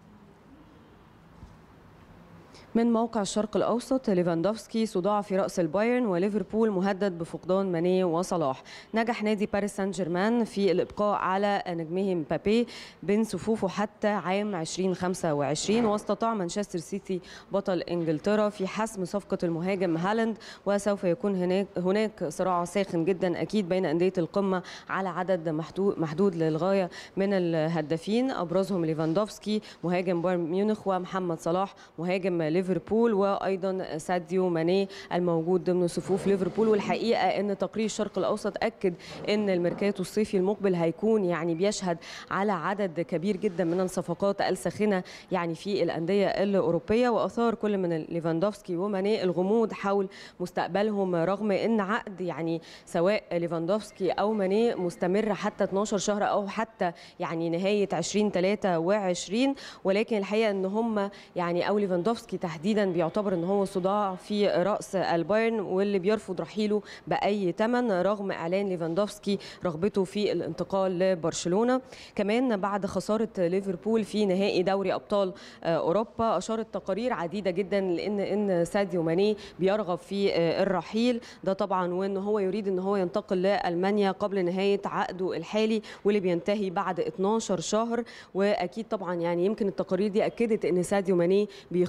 من موقع الشرق الاوسط ليفاندوفسكي صداع في راس البايرن وليفربول مهدد بفقدان ماني وصلاح نجح نادي باريس سان جيرمان في الابقاء على نجمه مبابي بين صفوفه حتى عام 2025 واستطاع مانشستر سيتي بطل انجلترا في حسم صفقه المهاجم هالاند وسوف يكون هناك هناك صراع ساخن جدا اكيد بين انديه القمه على عدد محدود محدود للغايه من الهدافين ابرزهم ليفاندوفسكي مهاجم بايرن ميونخ ومحمد صلاح مهاجم ليفربول وايضا ساديو ماني الموجود ضمن صفوف ليفربول والحقيقه ان تقرير الشرق الاوسط اكد ان الميركاتو الصيفي المقبل هيكون يعني بيشهد على عدد كبير جدا من الصفقات الساخنه يعني في الانديه الاوروبيه واثار كل من ليفاندوفسكي وماني الغموض حول مستقبلهم رغم ان عقد يعني سواء ليفاندوفسكي او ماني مستمر حتى 12 شهر او حتى يعني نهايه 2023 ولكن الحقيقه ان هم يعني او ليفاندوفسكي تحديدا بيعتبر ان هو صداع في راس البايرن واللي بيرفض رحيله باي ثمن رغم اعلان ليفاندوفسكي رغبته في الانتقال لبرشلونه كمان بعد خساره ليفربول في نهائي دوري ابطال اوروبا اشارت تقارير عديده جدا لان ان ساديو ماني بيرغب في الرحيل ده طبعا وان هو يريد ان هو ينتقل لالمانيا قبل نهايه عقده الحالي واللي بينتهي بعد 12 شهر واكيد طبعا يعني يمكن التقارير دي اكدت ان ساديو ماني بيختار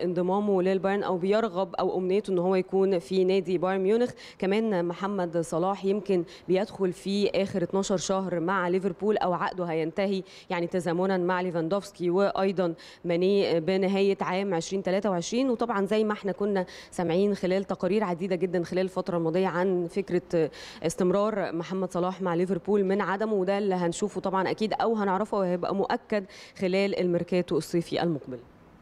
انضمامه للبايرن او بيرغب او امنيته ان هو يكون في نادي بايرن ميونخ كمان محمد صلاح يمكن بيدخل في اخر 12 شهر مع ليفربول او عقده هينتهي يعني تزامنا مع ليفاندوفسكي وايضا ماني بنهايه عام 2023 وطبعا زي ما احنا كنا سامعين خلال تقارير عديده جدا خلال الفتره الماضيه عن فكره استمرار محمد صلاح مع ليفربول من عدمه وده اللي هنشوفه طبعا اكيد او هنعرفه وهيبقى مؤكد خلال الميركاتو الصيفي المقبل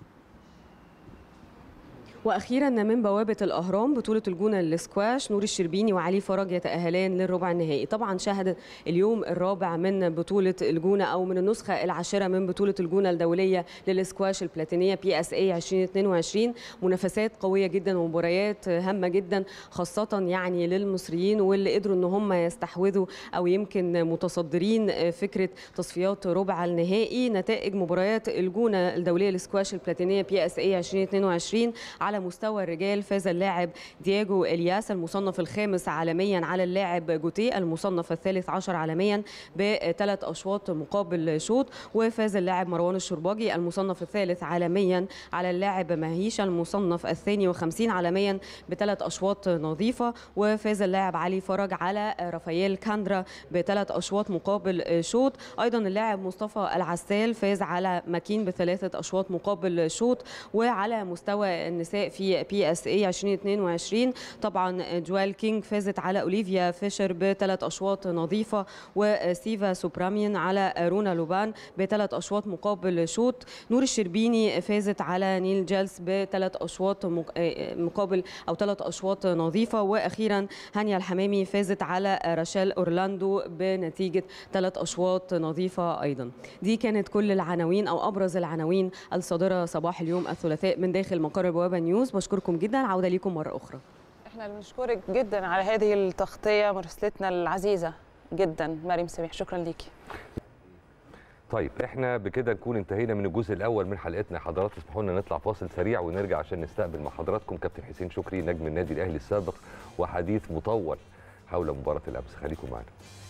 واخيرا من بوابه الاهرام بطوله الجونه للسكواش نور الشربيني وعلي فرج يتاهلان للربع النهائي طبعا شهد اليوم الرابع من بطوله الجونه او من النسخه العاشره من بطوله الجونه الدوليه للسكواش البلاتينيه بي اس اي 2022 منافسات قويه جدا ومباريات هامه جدا خاصه يعني للمصريين واللي قدروا ان هم يستحوذوا او يمكن متصدرين فكره تصفيات ربع النهائي نتائج مباريات الجونه الدوليه للسكواش البلاتينيه بي اس اي 2022 على مستوى الرجال فاز اللاعب دياجو الياس المصنف الخامس عالميا على اللاعب جوتيه المصنف الثالث عشر عالميا بثلاث اشواط مقابل شوط وفاز اللاعب مروان الشرباجي المصنف الثالث عالميا على اللاعب مهيشة المصنف الثاني وخمسين عالميا بثلاث اشواط نظيفه وفاز اللاعب علي فرج على رافائيل كاندرا بثلاث اشواط مقابل شوط ايضا اللاعب مصطفى العسال فاز على ماكين بثلاثه اشواط مقابل شوط وعلى مستوى النساء في بي اس اي 2022 طبعا جوال كينج فازت على اوليفيا فيشر بثلاث اشواط نظيفه وسيفا سوبرامين على رونا لوبان بثلاث اشواط مقابل شوط نور الشربيني فازت على نيل جالس بثلاث اشواط مقابل او ثلاث اشواط نظيفه واخيرا هانيا الحمامي فازت على راشيل اورلاندو بنتيجه ثلاث اشواط نظيفه ايضا دي كانت كل العناوين او ابرز العناوين الصادره صباح اليوم الثلاثاء من داخل مقر بوابه نيوز بشكركم جدا عوده ليكم مره اخرى احنا اللي بنشكرك جدا على هذه التغطيه مراسلتنا العزيزه جدا مريم سميح شكرا ليكي طيب احنا بكده نكون انتهينا من الجزء الاول من حلقتنا يا حضرات اسمحوا لنا نطلع فاصل سريع ونرجع عشان نستقبل مع حضراتكم كابتن حسين شكري نجم النادي الاهلي السابق وحديث مطول حول مباراه الامس خليكم معنا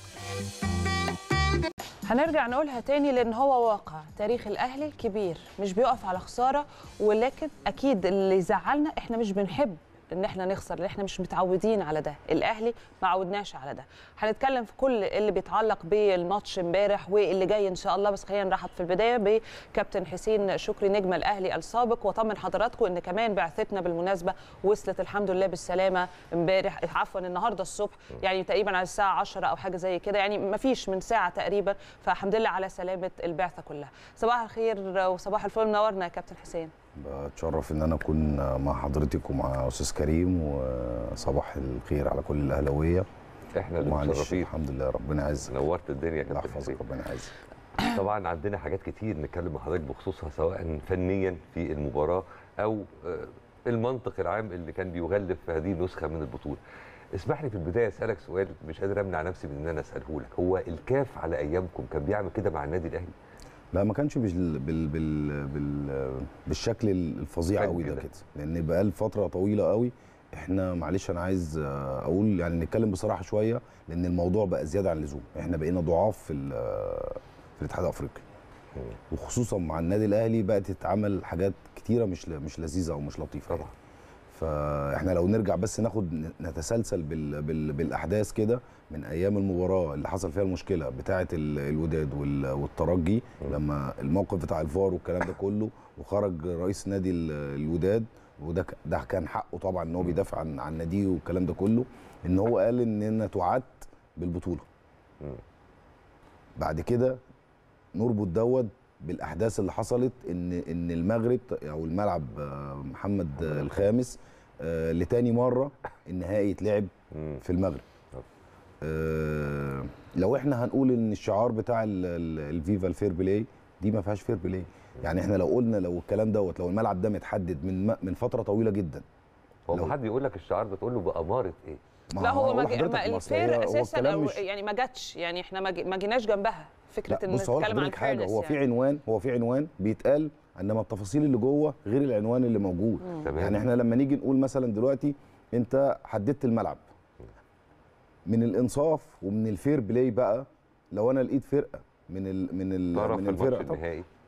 هنرجع نقولها تاني لان هو واقع تاريخ الاهلي كبير مش بيقف على خساره ولكن اكيد اللي يزعلنا احنا مش بنحب ان احنا نخسر لان احنا مش متعودين على ده الاهلي ما عودناش على ده هنتكلم في كل اللي بيتعلق بالماتش امبارح واللي جاي ان شاء الله بس خلينا نرحب في البدايه بكابتن حسين شكري نجم الاهلي السابق واطمن حضراتكم ان كمان بعثتنا بالمناسبه وصلت الحمد لله بالسلامه امبارح عفوا النهارده الصبح يعني تقريبا على الساعه 10 او حاجه زي كده يعني ما فيش من ساعه تقريبا فالحمد لله على سلامه البعثه كلها صباح الخير وصباح الفل منورنا يا كابتن حسين بتشرف ان انا اكون مع حضرتك ومع استاذ كريم وصباح الخير على كل الاهلاويه احنا اللي معلش متشرفين الحمد لله ربنا يعزك نورت الدنيا يا الله كابتن يحفظك حسين ربنا يعزك طبعا عندنا حاجات كتير نتكلم مع حضرتك بخصوصها سواء فنيا في المباراه او آه، المنطق العام اللي كان بيغلب في هذه النسخه من البطوله. اسمح لي في البدايه اسالك سؤال مش قادر امنع نفسي من ان انا اساله لك، هو الكاف على ايامكم كان بيعمل كده مع النادي الاهلي؟ لا ما كانش بال بال بال بال بالشكل الفظيع فن قوي ده كده. كده لان بقى فتره طويله قوي احنا معلش انا عايز آه، اقول يعني نتكلم بصراحه شويه لان الموضوع بقى زياده عن اللزوم احنا بقينا ضعاف في ال- في الاتحاد الافريقي وخصوصا مع النادي الاهلي بقت تتعمل حاجات كتيره مش ل- مش لذيذه او مش لطيفه طبعا. فاحنا لو نرجع بس ناخد نتسلسل بال بال بالاحداث كده من ايام المباراه اللي حصل فيها المشكله بتاعه ال- الوداد وال- والترجي لما الموقف بتاع الفار والكلام ده كله وخرج رئيس نادي ال- الوداد وده ك- ده كان حقه طبعا ان هو بيدافع عن عن ناديه والكلام ده كله ان هو قال اننا تعد بالبطوله مم. بعد كده نربط دوت بالاحداث اللي حصلت ان ان المغرب او الملعب آه، محمد آه، الخامس آه، لتاني مره النهائي يتلعب مم. في المغرب طب. آه، لو احنا هنقول ان الشعار بتاع ال- ال- الفيفا الفير بلاي دي ما فيهاش فير بلاي يعني احنا لو قلنا لو الكلام دوت لو الملعب ده متحدد من م- من فتره طويله جدا هو لو- ما حد يقول لك الشعار ده تقول له باماره ايه؟ ما لا هو ما هقول جي- لحضرتك، ما ما أصل هي- الفير هو اساسا الكلام أو مش- يعني ما جاتش يعني احنا ما جي- ما جيناش جنبها فكره لا ان بص هقول نتكلم عن لحضرتك حاجه هو fairness في يعني. عنوان هو في عنوان بيتقال انما التفاصيل اللي جوه غير العنوان اللي موجود تمام يعني احنا لما نيجي نقول مثلا دلوقتي انت حددت الملعب من الانصاف ومن الفير بلاي بقى لو انا لقيت فرقه من ال من ال طرف من في الماتش الفرق طب النهائي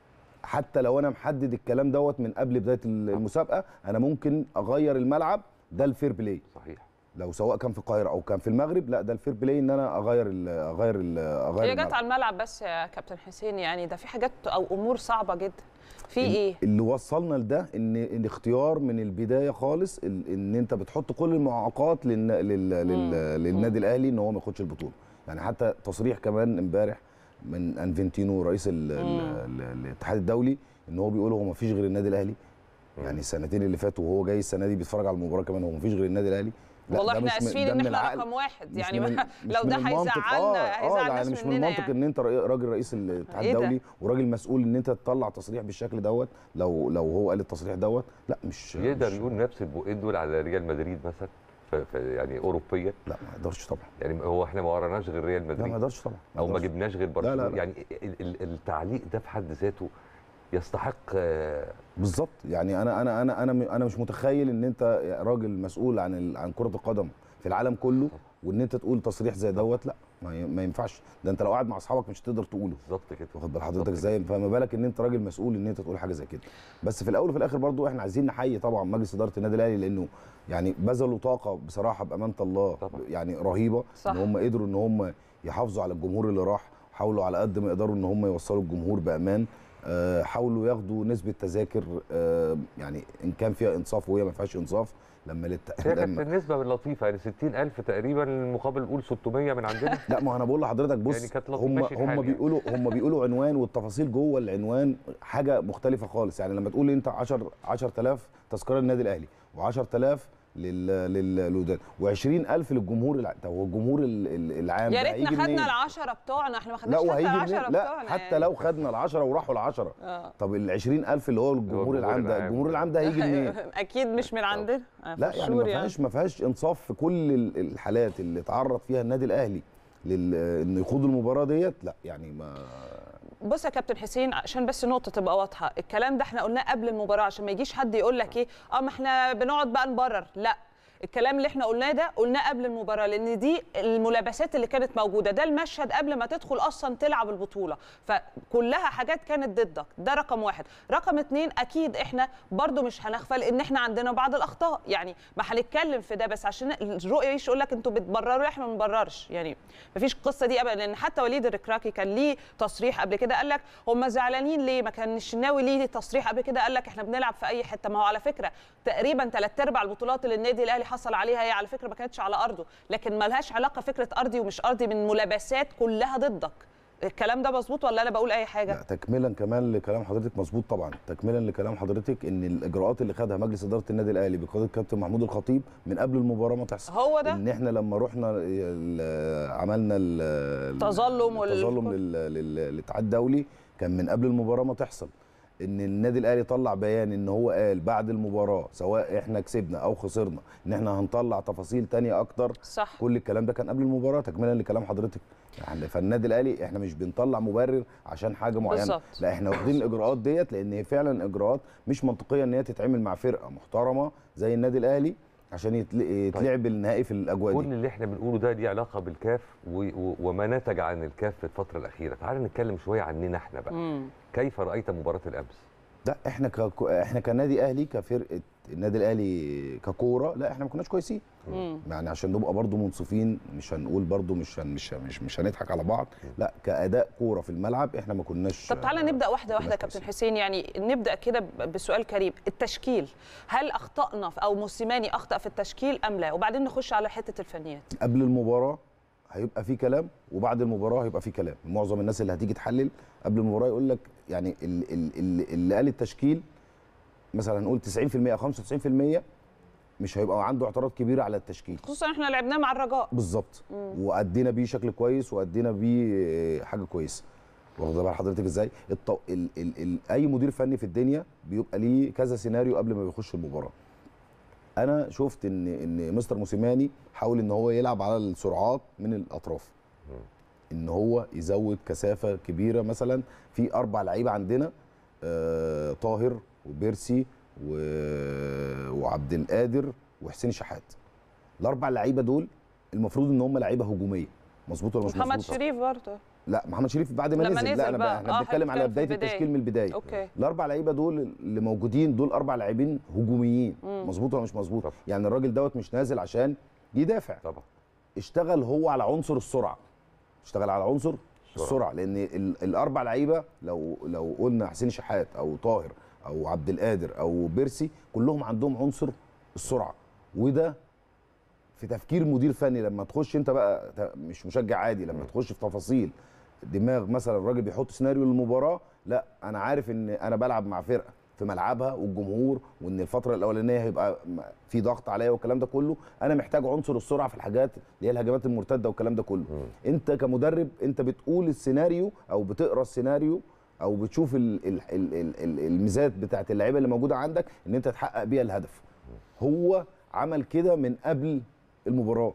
حتى لو انا محدد الكلام دوت من قبل بدايه المسابقه انا ممكن اغير الملعب ده الفير بلاي صحيح لو سواء كان في القاهره او كان في المغرب لا ده الفير بلاي ان انا اغير ال اغير ال اغير هي الملعب. جت على الملعب بس يا كابتن حسين يعني ده في حاجات او امور صعبه جدا في ايه اللي وصلنا لده ان الاختيار من البدايه خالص ال- ان انت بتحط كل المعوقات للن... لل... لل... للنادي الاهلي ان هو ما ياخدش البطوله يعني حتى تصريح كمان امبارح من انفنتينو رئيس ال... ال... ال- الاتحاد الدولي ان هو بيقول هو ما فيش غير النادي الاهلي يعني السنتين اللي فاتوا وهو جاي السنه دي بيتفرج على المباراه كمان هو ما فيش غير النادي الاهلي لا، والله ده احنا مش من- اسفين ده ان من احنا العقل. رقم واحد مش يعني من ال- ما- مش لو من ده المنطق. هيزعلنا اه هيزعل يعني ناس مش من مننا المنطق يعني. ان انت رأي- راجل رئيس الاتحاد إيه ده؟ الدولي وراجل مسؤول ان انت تطلع تصريح بالشكل دوت لو لو هو قال التصريح دوت لا مش يقدر مش يقول نفس البقين دول على ريال مدريد مثلا ف- ف- يعني اوروبيا لا ما يقدرش طبعا يعني هو احنا ما وراناش غير ريال لا ما مدريد يقدرش طبعا او ما يقدرش. جبناش غير لا، برشلونه لا. يعني ال- ال- التعليق ده في حد ذاته يستحق آه، بالظبط يعني انا انا انا انا م- انا مش متخيل ان انت راجل مسؤول عن ال- عن كره القدم في العالم كله وان انت تقول تصريح زي دوت لا ما ي- ما ينفعش ده انت لو قاعد مع اصحابك مش هتقدر تقوله بالظبط كده واخد بال حضرتك بالظبط ازاي فما بالك ان انت راجل مسؤول ان انت تقول حاجه زي كده بس في الاول وفي الاخر برضو احنا عايزين نحيي طبعا مجلس اداره النادي الاهلي لانه يعني بذلوا طاقه بصراحه بامانه الله طبعا. يعني رهيبه صح. ان هم قدروا ان هم يحافظوا على الجمهور اللي راح حاولوا على قد ما يقدروا ان هم يوصلوا الجمهور بامان آه، حاولوا ياخدوا نسبه تذاكر آه، يعني ان كان فيها انصاف وهي ما فيهاش انصاف لما للت... هي كانت لما النسبه لطيفه يعني 60000 تقريبا مقابل نقول 600 من عندنا لا ما انا بقول لحضرتك بص يعني كانت لطيفة هم ماشي الحال هم يعني. بيقولوا هم بيقولوا عنوان والتفاصيل جوه العنوان حاجه مختلفه خالص يعني لما تقول انت 10 10000 تذكره للنادي الاهلي و10000 لل لل- للوداد و20000 للجمهور الع... طب هو الجمهور ال- ال- العام يا ده ريتنا هيجي منين؟ خدنا العشرة بتوعنا احنا ما لا خدناش حتى وهيجي العشرة منين؟ لا بتوعنا حتى يعني. لو خدنا العشرة وراحوا العشرة آه. طب ال 20000 اللي هو الجمهور الجمهور العام ده العام. الجمهور العام ده هيجي منين؟ اكيد مش من عندنا لا يعني ما فيهاش ما فيهاش انصاف في كل ال- الحالات اللي اتعرض فيها النادي الاهلي لل... انه يخوض المباراه ديت لا يعني ما بص يا كابتن حسين عشان بس نقطه تبقى واضحه الكلام ده احنا قلناه قبل المباراه عشان ما يجيش حد يقول لك ايه اه ما احنا بنقعد بقى نبرر لا الكلام اللي احنا قلناه ده قلناه قبل المباراه لان دي الملابسات اللي كانت موجوده ده المشهد قبل ما تدخل اصلا تلعب البطوله فكلها حاجات كانت ضدك ده رقم واحد رقم اتنين اكيد احنا برضو مش هنغفل ان احنا عندنا بعض الاخطاء يعني ما هنتكلم في ده بس عشان الرؤيه مش يقول لك انتوا بتبرروا احنا ما بنبررش يعني ما فيش القصه دي ابدا لان حتى وليد الركراكي كان ليه تصريح قبل كده قال لك هم زعلانين ليه ما كان الشناوي ليه تصريح قبل كده قال لك احنا بنلعب في اي حته ما هو على فكره تقريبا ثلاث ارباع البطولات اللي النادي الاهلي حصل عليها هي على فكره ما كانتش على ارضه لكن ما لهاش علاقه فكره ارضي ومش ارضي من ملابسات كلها ضدك الكلام ده مظبوط ولا انا بقول اي حاجه لا تكملا كمان لكلام حضرتك مظبوط طبعا تكملا لكلام حضرتك ان الاجراءات اللي خدها مجلس اداره النادي الاهلي بقياده الكابتن محمود الخطيب من قبل المباراه ما تحصل هو ده ان احنا لما رحنا ال- عملنا ال- تظلم وال- التظلم لل- لل- للاتحاد الدولي كان من قبل المباراه ما تحصل ان النادي الاهلي طلع بيان ان هو قال بعد المباراه سواء احنا كسبنا او خسرنا ان احنا هنطلع تفاصيل تانية اكتر صح كل الكلام ده كان قبل المباراه تكملا لكلام حضرتك يعني فالنادي الاهلي احنا مش بنطلع مبرر عشان حاجه معينه بالظبط. لا احنا واخدين الاجراءات ديت لان هي فعلا اجراءات مش منطقيه ان هي تتعمل مع فرقه محترمه زي النادي الاهلي عشان يتل- يتلعب النهائي في الاجواء كل دي اللي احنا بنقوله ده ليه علاقه بالكاف و... و... وما نتج عن الكاف في الفتره الاخيره تعال نتكلم شويه عننا احنا بقى مم. كيف رايت مباراه الامس لا احنا ك... احنا كنادي اهلي كفرقه النادي الاهلي ككوره لا احنا ما كناش كويسين مم. يعني عشان نبقى برضو منصفين مش هنقول برضو مش هن مش مش, مش هنضحك على بعض لا كاداء كوره في الملعب احنا ما كناش طب تعالى نبدا واحده واحده يا كويس. كابتن حسين يعني نبدا كده ب- بسؤال كريم التشكيل هل اخطانا في- او موسيماني اخطا في التشكيل ام لا وبعدين نخش على حته الفنيات قبل المباراه هيبقى في كلام وبعد المباراه هيبقى في كلام معظم الناس اللي هتيجي تحلل قبل المباراه يقول لك يعني ال- ال- ال- اللي قال التشكيل مثلا هنقول 90% او 95% مش هيبقى عنده اعتراض كبير على التشكيل خصوصا احنا لعبناه مع الرجاء بالظبط وادينا بيه شكل كويس وادينا بيه حاجه كويسه واخد بال حضرتك ازاي الط... ال... ال... ال... اي مدير فني في الدنيا بيبقى ليه كذا سيناريو قبل ما بيخش المباراه انا شفت ان ان مستر موسيماني حاول ان هو يلعب على السرعات من الاطراف ان هو يزود كثافه كبيره مثلا في اربع لعيبه عندنا آه طاهر وبيرسي و... وعبد القادر وحسين شحات الاربع لعيبه دول المفروض ان هم لعيبه هجوميه مظبوط ولا مش محمد مظبوط شريف برضه لا محمد شريف بعد ما لما نزل, نزل لا انا بقى. بقى احنا آه، بنتكلم على هنتكلم في بدايه البداية. التشكيل من البدايه اوكي الاربع لعيبه دول اللي موجودين دول اربع لاعبين هجوميين مم. مظبوط ولا مش مظبوط طبعا. يعني الراجل دوت مش نازل عشان يدافع طبعا اشتغل هو على عنصر السرعه اشتغل على عنصر السرعة. السرعه لان ال- الاربع لعيبه لو لو قلنا حسين شحات او طاهر او عبد القادر او بيرسي كلهم عندهم عنصر السرعه وده في تفكير مدير فني لما تخش انت بقى ت- مش مشجع عادي لما تخش في تفاصيل دماغ مثلا الراجل بيحط سيناريو للمباراه لا انا عارف ان انا بلعب مع فرقه في ملعبها والجمهور وان الفتره الاولانيه هيبقى م- في ضغط عليا والكلام ده كله انا محتاج عنصر السرعه في الحاجات اللي هي الهجمات المرتده والكلام ده كله انت كمدرب انت بتقول السيناريو او بتقرا السيناريو او بتشوف ال- ال- ال- ال- ال- الميزات بتاعت اللعيبه اللي موجوده عندك ان انت تحقق بيها الهدف هو عمل كده من قبل المباراه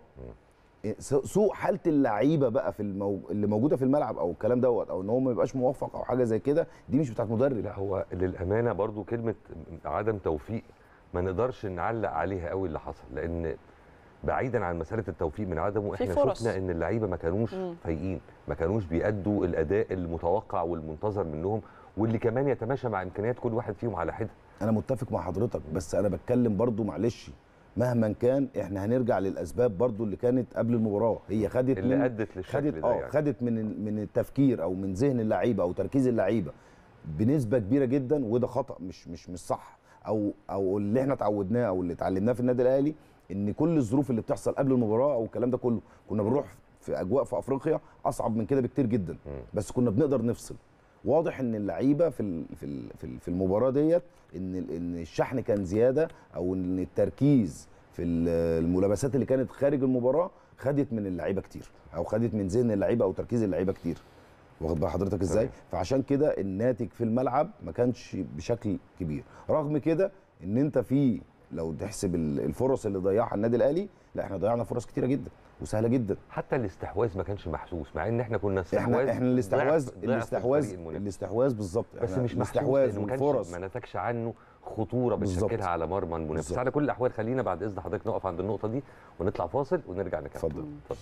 س- سوء حاله اللعيبه بقى في المو... اللي موجوده في الملعب او الكلام دوت او ان هو ما يبقاش موفق او حاجه زي كده دي مش بتاعت مدرب لا هو للامانه برضو كلمه عدم توفيق ما نقدرش نعلق عليها قوي اللي حصل لان بعيدا عن مساله التوفيق من عدمه في احنا فرص. شفنا ان اللعيبه ما كانوش مم. فايقين ما كانوش بيأدوا الاداء المتوقع والمنتظر منهم واللي كمان يتماشى مع امكانيات كل واحد فيهم على حده انا متفق مع حضرتك بس انا بتكلم برضو معلش مهما كان احنا هنرجع للاسباب برضو اللي كانت قبل المباراه هي خدت اللي من ادت للشكل خدت ده اه يعني. خدت من ال- من التفكير او من ذهن اللعيبه او تركيز اللعيبه بنسبه كبيره جدا وده خطا مش مش مش صح او او اللي احنا اتعودناه او اللي اتعلمناه في النادي الاهلي ان كل الظروف اللي بتحصل قبل المباراه او الكلام ده كله كنا بنروح في اجواء في افريقيا اصعب من كده بكتير جدا بس كنا بنقدر نفصل واضح ان اللعيبه في ال- في ال- في ال- في المباراه ديت ان ال- ان الشحن كان زياده او ان التركيز في ال- الملابسات اللي كانت خارج المباراه خدت من اللعيبه كتير او خدت من ذهن اللعيبه او تركيز اللعيبه كتير واخد بال حضرتك ازاي تمام. فعشان كده الناتج في الملعب ما كانش بشكل كبير رغم كده ان انت في لو تحسب ال- الفرص اللي ضيعها النادي الاهلي لا احنا ضيعنا فرص كتيره جدا وسهله جدا حتى الاستحواذ ما كانش محسوس مع ان احنا كنا استحواذ احنا احنا الاستحواذ ضعف- ضعف الاستحواذ الفريق المنافس. الاستحواذ بالظبط بس احنا مش محسوس الاستحواذ لأنه ما كانش- والفرص ما نتجش عنه خطوره بالظبط. بتشكلها على مرمى المنافس بالظبط. على كل الاحوال خلينا بعد اذن حضرتك نقف عند النقطه دي ونطلع فاصل ونرجع نكمل اتفضل. اتفضل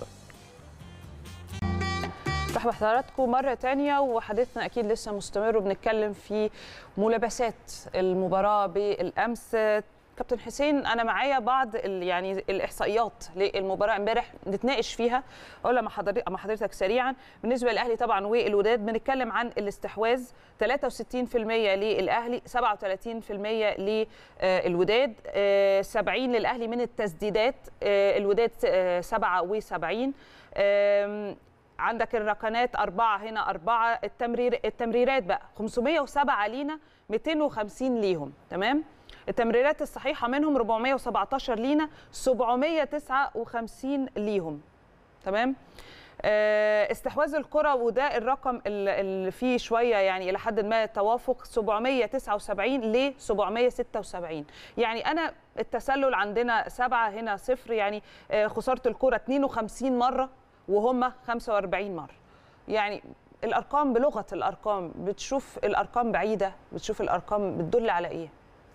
مرحبا بحضراتكم مرة تانية وحديثنا أكيد لسه مستمر وبنتكلم في ملابسات المباراة بالأمس كابتن حسين أنا معايا بعض ال- يعني الإحصائيات للمباراة امبارح نتناقش فيها أقول مع حضرتك مع حضرتك سريعا بالنسبة للأهلي طبعا والوداد بنتكلم عن الاستحواذ 63% للأهلي 37% للوداد 70 للأهلي من التسديدات آه، الوداد آه، 77 آم، عندك الركنات أربعة هنا أربعة التمرير التمريرات بقى 507 لينا 250 ليهم تمام التمريرات الصحيحة منهم 417 لينا 759 ليهم تمام آه، استحواذ الكرة وده الرقم ال- اللي فيه شوية يعني إلى حد ما توافق 779 ل 776 يعني أنا التسلل عندنا سبعة هنا صفر يعني آه، خسارة الكرة 52 مرة وهم 45 مرة يعني الأرقام بلغة الأرقام بتشوف الأرقام بعيدة بتشوف الأرقام بتدل على إيه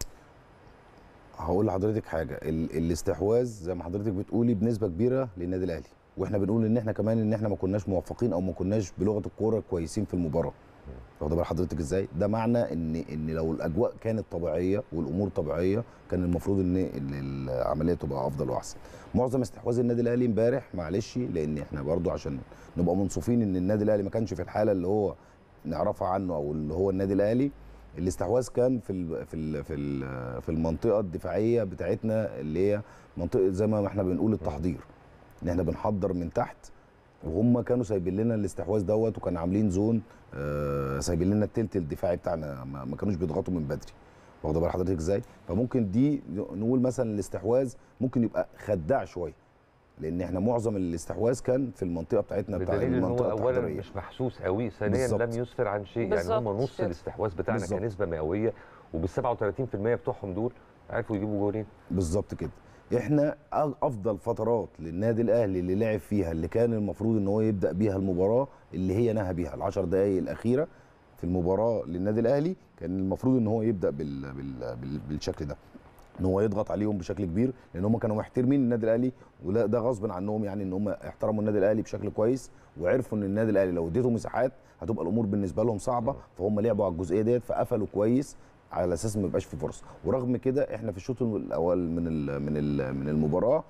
هقول لحضرتك حاجه ال- الاستحواذ زي ما حضرتك بتقولي بنسبه كبيره للنادي الاهلي واحنا بنقول ان احنا كمان ان احنا ما كناش موفقين او ما كناش بلغه الكوره كويسين في المباراه واخد بال حضرتك ازاي ده معنى ان ان لو الاجواء كانت طبيعيه والامور طبيعيه كان المفروض ان ال- العمليه تبقى افضل واحسن معظم استحواذ النادي الاهلي امبارح معلش لان احنا برضو عشان نبقى منصفين ان النادي الاهلي ما كانش في الحاله اللي هو نعرفها عنه او اللي هو النادي الاهلي الاستحواذ كان في ال في ال في ال في المنطقه الدفاعيه بتاعتنا اللي هي منطقه زي ما احنا بنقول التحضير ان احنا بنحضر من تحت وهم كانوا سايبين لنا الاستحواذ دوت وكانوا عاملين زون آه سايبين لنا التلت الدفاعي بتاعنا ما, ما كانوش بيضغطوا من بدري واخد بال حضرتك ازاي فممكن دي نقول مثلا الاستحواذ ممكن يبقى خداع شويه لان احنا معظم الاستحواذ كان في المنطقه بتاعتنا بتاع بدليل ان هو المنطقه اولا التحضيريه مش محسوس قوي ثانيا بالظبط. لم يسفر عن شيء يعني هم بالظبط نص كده. الاستحواذ بتاعنا بالظبط. كنسبه مئويه وبال 37% بتوعهم دول عرفوا يجيبوا جولين بالظبط كده احنا أ- افضل فترات للنادي الاهلي اللي لعب فيها اللي كان المفروض ان هو يبدا بيها المباراه اللي هي نهى بيها العشر دقائق الاخيره في المباراه للنادي الاهلي كان المفروض ان هو يبدا بال... بال... بال... بالشكل ده ان هو يضغط عليهم بشكل كبير لان هم كانوا محترمين النادي الاهلي وده ده غصب عنهم يعني ان هم احترموا النادي الاهلي بشكل كويس وعرفوا ان النادي الاهلي لو اديته مساحات هتبقى الامور بالنسبه لهم صعبه فهم لعبوا على الجزئيه ديت فقفلوا كويس على اساس ما يبقاش في فرص ورغم كده احنا في الشوط الاول من ال من ال من المباراه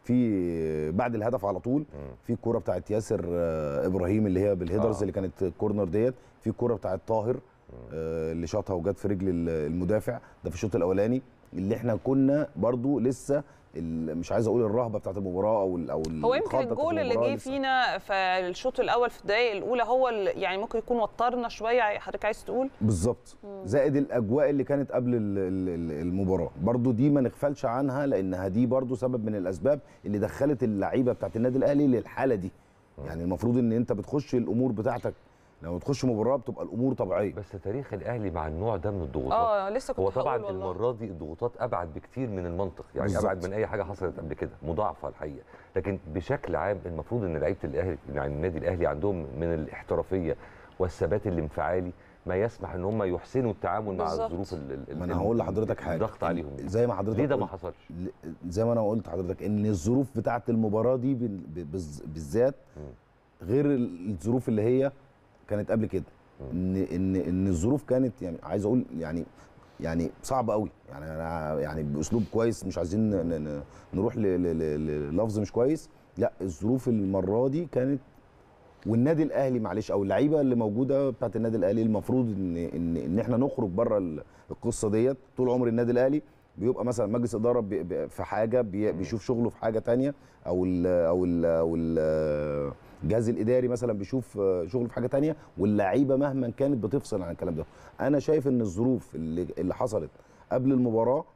في بعد الهدف على طول في الكوره بتاعت ياسر آه، ابراهيم اللي هي بالهيدرز آه. اللي كانت الكورنر ديت في الكوره بتاعت طاهر آه، اللي شاطها وجت في رجل ال- المدافع ده في الشوط الاولاني اللي احنا كنا برضو لسه ال- مش عايز اقول الرهبه بتاعت المباراه او ال- او هو يمكن الخضة بتاعت الجول اللي المباراة جه لسه. فينا في الشوط الاول في الدقائق الاولى هو اللي يعني ممكن يكون وترنا شويه حضرتك عايز تقول بالظبط زائد الاجواء اللي كانت قبل ال- ال- ال- المباراه برضو دي ما نغفلش عنها لانها دي برضو سبب من الاسباب اللي دخلت اللعيبه بتاعت النادي الاهلي للحاله دي يعني المفروض ان انت بتخش الامور بتاعتك لما تخش مباراه بتبقى الامور طبيعيه بس تاريخ الاهلي مع النوع ده من الضغوطات اه لسه كنت هو طبعا هقول والله. المره دي الضغوطات ابعد بكتير من المنطق يعني بالظبط. ابعد من اي حاجه حصلت قبل كده مضاعفه الحقيقه لكن بشكل عام المفروض ان لعيبه الاهلي يعني النادي الاهلي عندهم من الاحترافيه والثبات الانفعالي ما يسمح ان هم يحسنوا التعامل مع بالظبط. الظروف ال- ال- ما انا ال- هقول لحضرتك حاجه الضغط عليهم زي ما حضرتك ليه ده ما قلت- حصلش ل- زي ما انا قلت لحضرتك ان الظروف بتاعه المباراه دي بال- ب- بالز- بالذات غير ال- الظروف اللي هي كانت قبل كده ان ان ان الظروف كانت يعني عايز اقول يعني يعني صعبه قوي يعني انا يعني باسلوب كويس مش عايزين ن- ن- نروح ل- ل- ل- للفظ مش كويس لا الظروف المره دي كانت والنادي الاهلي معلش او اللعيبه اللي موجوده بتاعت النادي الاهلي المفروض ان ان ان احنا نخرج بره ال- القصه ديت طول عمر النادي الاهلي بيبقى مثلا مجلس اداره بي- بي- في حاجه بي- بيشوف شغله في حاجه تانية او ال او ال او ال الجهاز الاداري مثلا بيشوف شغله في حاجه تانية واللعيبه مهما كانت بتفصل عن الكلام ده انا شايف ان الظروف اللي اللي حصلت قبل المباراه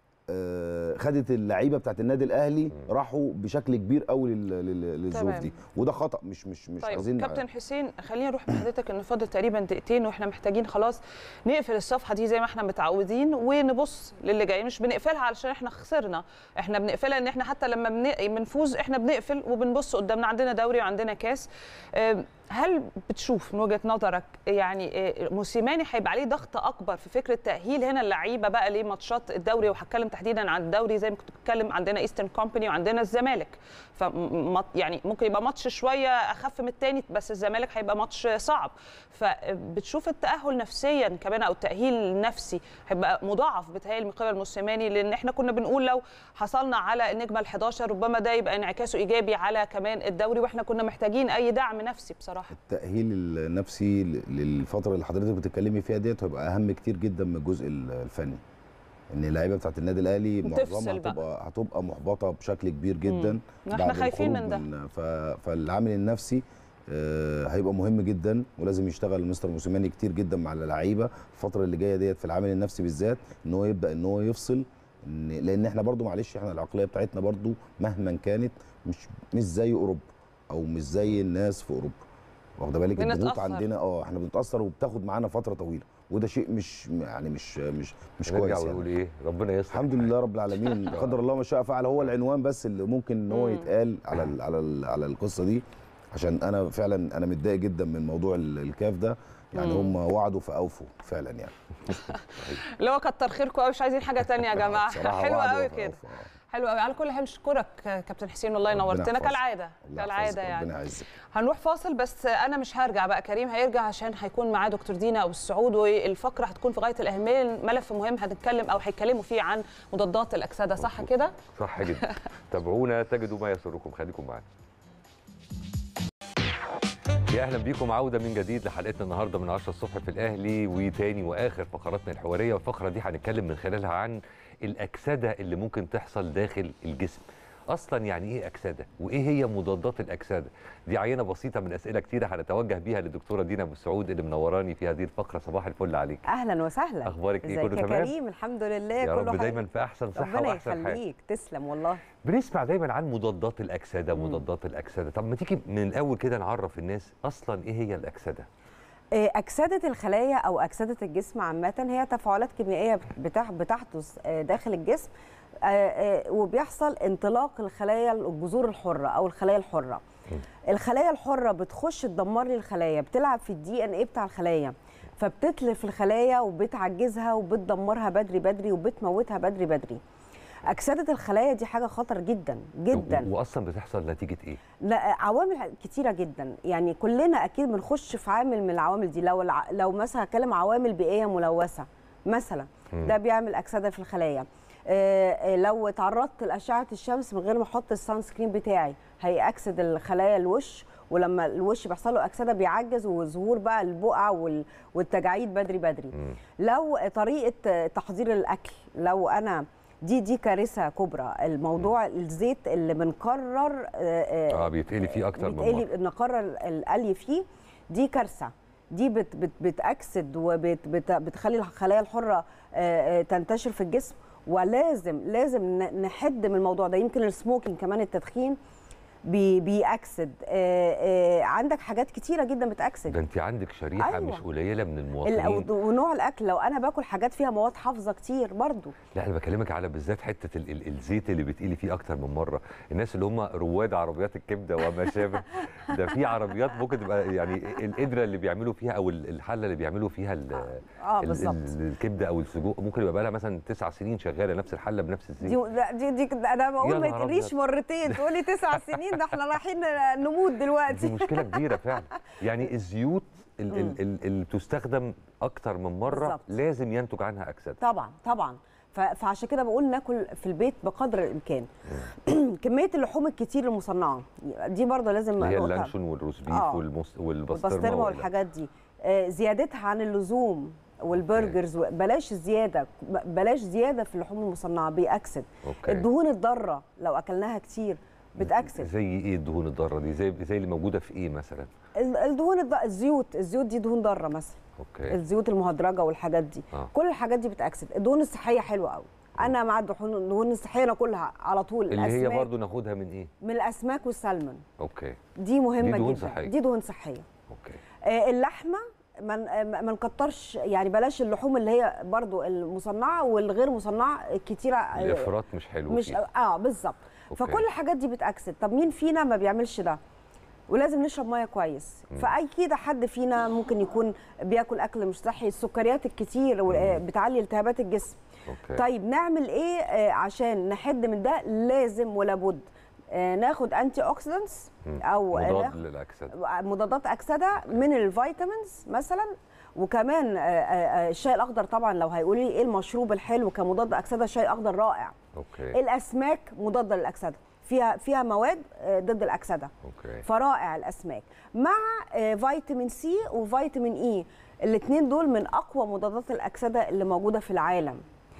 آه، خدت اللعيبه بتاعت النادي الاهلي راحوا بشكل كبير قوي لل- لل- للظروف تمام. دي وده خطا مش مش مش طيب عايزين كابتن حسين خلينا نروح بحضرتك ان فاضل تقريبا دقيقتين واحنا محتاجين خلاص نقفل الصفحه دي زي ما احنا متعودين ونبص للي جاي مش بنقفلها علشان احنا خسرنا احنا بنقفلها ان احنا حتى لما بن- بنفوز احنا بنقفل وبنبص قدامنا عندنا دوري وعندنا كاس آم، هل بتشوف من وجهه نظرك يعني آه، موسيماني هيبقى عليه ضغط اكبر في فكره تاهيل هنا اللعيبه بقى لماتشات الدوري وهتكلم تحديدا عن الدوري زي ما كنت بتكلم عندنا ايسترن كومباني وعندنا الزمالك ف يعني ممكن يبقى ماتش شويه اخف من الثاني بس الزمالك هيبقى ماتش صعب فبتشوف التاهل نفسيا كمان او التاهيل النفسي هيبقى مضاعف بتهيألي من قبل موسيماني لان احنا كنا بنقول لو حصلنا على النجمه ال11 ربما ده يبقى انعكاسه ايجابي على كمان الدوري واحنا كنا محتاجين اي دعم نفسي بصراحه التأهيل النفسي ل- للفترة اللي حضرتك بتتكلمي فيها ديت هيبقى أهم كتير جدا من الجزء ال- الفني. إن اللعيبة بتاعت النادي الأهلي بتفصل معظمها بقى. هتبقى هتبقى محبطة بشكل كبير جدا مم. احنا بعد خايفين الخروج من ده. ف... فالعامل النفسي آه، هيبقى مهم جدا ولازم يشتغل مستر موسيماني كتير جدا مع اللعيبه الفتره اللي جايه ديت في العامل النفسي بالذات ان هو يبدا ان هو يفصل إن لان احنا برضو معلش احنا العقليه بتاعتنا برضو مهما كانت مش مش زي اوروبا او مش زي الناس في اوروبا واخده بالك الضغوط بنتأثر. عندنا اه احنا بنتاثر وبتاخد معانا فتره طويله وده شيء مش يعني مش مش مش نرجع كويس يعني. ونقول ايه ربنا يستر الحمد لله رب العالمين قدر الله ما شاء فعل هو العنوان بس اللي ممكن ان هو مم. يتقال على ال على ال على القصه دي عشان انا فعلا انا متضايق جدا من موضوع ال- الكاف ده يعني مم. هم وعدوا فاوفوا فعلا يعني اللي هو كتر خيركم قوي مش عايزين حاجه تانية يا جماعه بصراحة حلوه وعدوا قوي وفاء كده وفاء. حلو قوي على كل حال نشكرك كابتن حسين والله ربنا نورتنا يحفظك. كالعاده الله كالعاده يحفظك، يعني ربنا يعزك هنروح فاصل بس انا مش هرجع بقى كريم هيرجع عشان هيكون معاه دكتور دينا ابو السعود والفقره هتكون في غايه الاهميه ملف مهم هنتكلم او هيتكلموا فيه عن مضادات الاكسده صح مظبوط. كده صح جدا تابعونا تجدوا ما يسركم خليكم معانا يا اهلا بيكم عوده من جديد لحلقتنا النهارده من 10 الصبح في الاهلي وتاني واخر فقراتنا الحواريه والفقره دي هنتكلم من خلالها عن الاكسده اللي ممكن تحصل داخل الجسم اصلا يعني ايه اكسده وايه هي مضادات الاكسده دي عينه بسيطه من اسئله كتيره هنتوجه بيها للدكتوره دينا ابو السعود اللي منوراني في هذه الفقره صباح الفل عليك اهلا وسهلا اخبارك ايه ازيك كله يا تمام كريم الحمد لله يا كله رب حلو. دايما في احسن صحه ربنا واحسن حال يخليك تسلم والله بنسمع دايما عن مضادات الاكسده مضادات الاكسده طب ما تيجي من الاول كده نعرف الناس اصلا ايه هي الاكسده آه، أكسدة الخلايا أو أكسدة الجسم عامة هي تفاعلات كيميائية بتح- بتحدث آه، داخل الجسم آه، آه، وبيحصل انطلاق الخلايا الجذور الحرة أو الخلايا الحرة الخلايا الحرة بتخش تدمر لي الخلايا بتلعب في الدي ان ايه بتاع الخلايا فبتتلف الخلايا وبتعجزها وبتدمرها بدري بدري وبتموتها بدري بدري اكسده الخلايا دي حاجه خطر جدا جدا و- واصلا بتحصل نتيجه ايه لا عوامل كتيره جدا يعني كلنا اكيد بنخش في عامل من العوامل دي لو الع... لو مثلا هتكلم عوامل بيئيه ملوثه مثلا مم. ده بيعمل اكسده في الخلايا آه، آه، لو تعرضت لاشعه الشمس من غير ما احط السان سكرين بتاعي هيأكسد الخلايا الوش ولما الوش بيحصل له اكسده بيعجز وظهور بقى البقع وال- والتجاعيد بدري بدري مم. لو طريقه تحضير الاكل لو انا دي دي كارثه كبرى الموضوع الزيت اللي بنكرر آه، اه بيتقلي فيه اكتر من مره بيتقلي نقرر القلي فيه دي كارثه دي بت بت بتاكسد وبتخلي الخلايا الحره آه، آه، تنتشر في الجسم ولازم لازم ن- نحد من الموضوع ده يمكن السموكينج كمان التدخين بي بيأكسد آه، آه، عندك حاجات كتيره جدا بتأكسد ده انت عندك شريحه أيوة. مش قليله من ال- المواطنين ونوع الاكل لو انا باكل حاجات فيها مواد حافظه كتير برضو لا انا بكلمك على بالذات حته ال ال الزيت اللي بتقلي فيه اكتر من مره الناس اللي هم رواد عربيات الكبده وما شابه ده في عربيات ممكن تبقى يعني القدره اللي بيعملوا فيها او ال- الحله اللي بيعملوا فيها ال اه ال- بالظبط ال- الكبده او السجق ممكن يبقى بقى لها مثلا تسع سنين شغاله نفس الحله بنفس الزيت دي لا، دي دي انا بقول ما نهار تقوليش أبيض. مرتين تقولي تسع سنين ده احنا رايحين نموت دي دلوقتي مشكله كبيره فعلا يعني الزيوت ال- مم. ال- ال- اللي بتستخدم اكتر من مره بالظبط. لازم ينتج عنها اكسده طبعا طبعا ف- فعشان كده بقول ناكل في البيت بقدر الامكان كميه اللحوم الكتير المصنعه دي برضه لازم اللي هي نقطة. اللانشون والروز بيف آه. والمس- والبسطرمه والبسطرمه وال- والحاجات دي آه، زيادتها عن اللزوم والبرجرز و- بلاش زياده ب- بلاش زياده في اللحوم المصنعه بيأكسد اوكي الدهون الضاره لو اكلناها كتير بتأكسد زي ايه الدهون الضاره دي زي زي اللي موجوده في ايه مثلا ال- الدهون الض... الزيوت الزيوت دي دهون ضاره مثلا اوكي الزيوت المهدرجه والحاجات دي آه. كل الحاجات دي بتاكسد الدهون الصحيه حلوه قوي انا مع الدهون الدهون الصحيه ناكلها على طول اللي هي الأسماك- برضو ناخدها من ايه من الاسماك والسلمون اوكي دي مهمه دي دهون جدا صحية. دي دهون صحيه اوكي آه، اللحمه ما ن- ما نكترش يعني بلاش اللحوم اللي هي برضو المصنعه والغير مصنعه كتيره آه، الافراط مش حلو مش فيها. اه بالظبط أوكي. فكل الحاجات دي بتاكسد طب مين فينا ما بيعملش ده ولازم نشرب ميه كويس فاكيد حد فينا ممكن يكون بياكل اكل مش صحي السكريات الكتير و- آه، بتعلي التهابات الجسم اوكي طيب نعمل ايه آه، عشان نحد من ده لازم ولابد آه، ناخد انتي اوكسيدنتس مم. او مضاد ناخد للاكسده مضادات اكسده من الفيتامينز مثلا وكمان آه، آه، آه، الشاي الاخضر طبعا لو هيقولوا لي ايه المشروب الحلو كمضاد اكسده شاي اخضر رائع اوكي الاسماك مضاده للاكسده فيها فيها مواد آه، ضد الاكسده اوكي فرائع الاسماك مع آه، فيتامين سي وفيتامين اي الاثنين دول من اقوى مضادات الاكسده اللي موجوده في العالم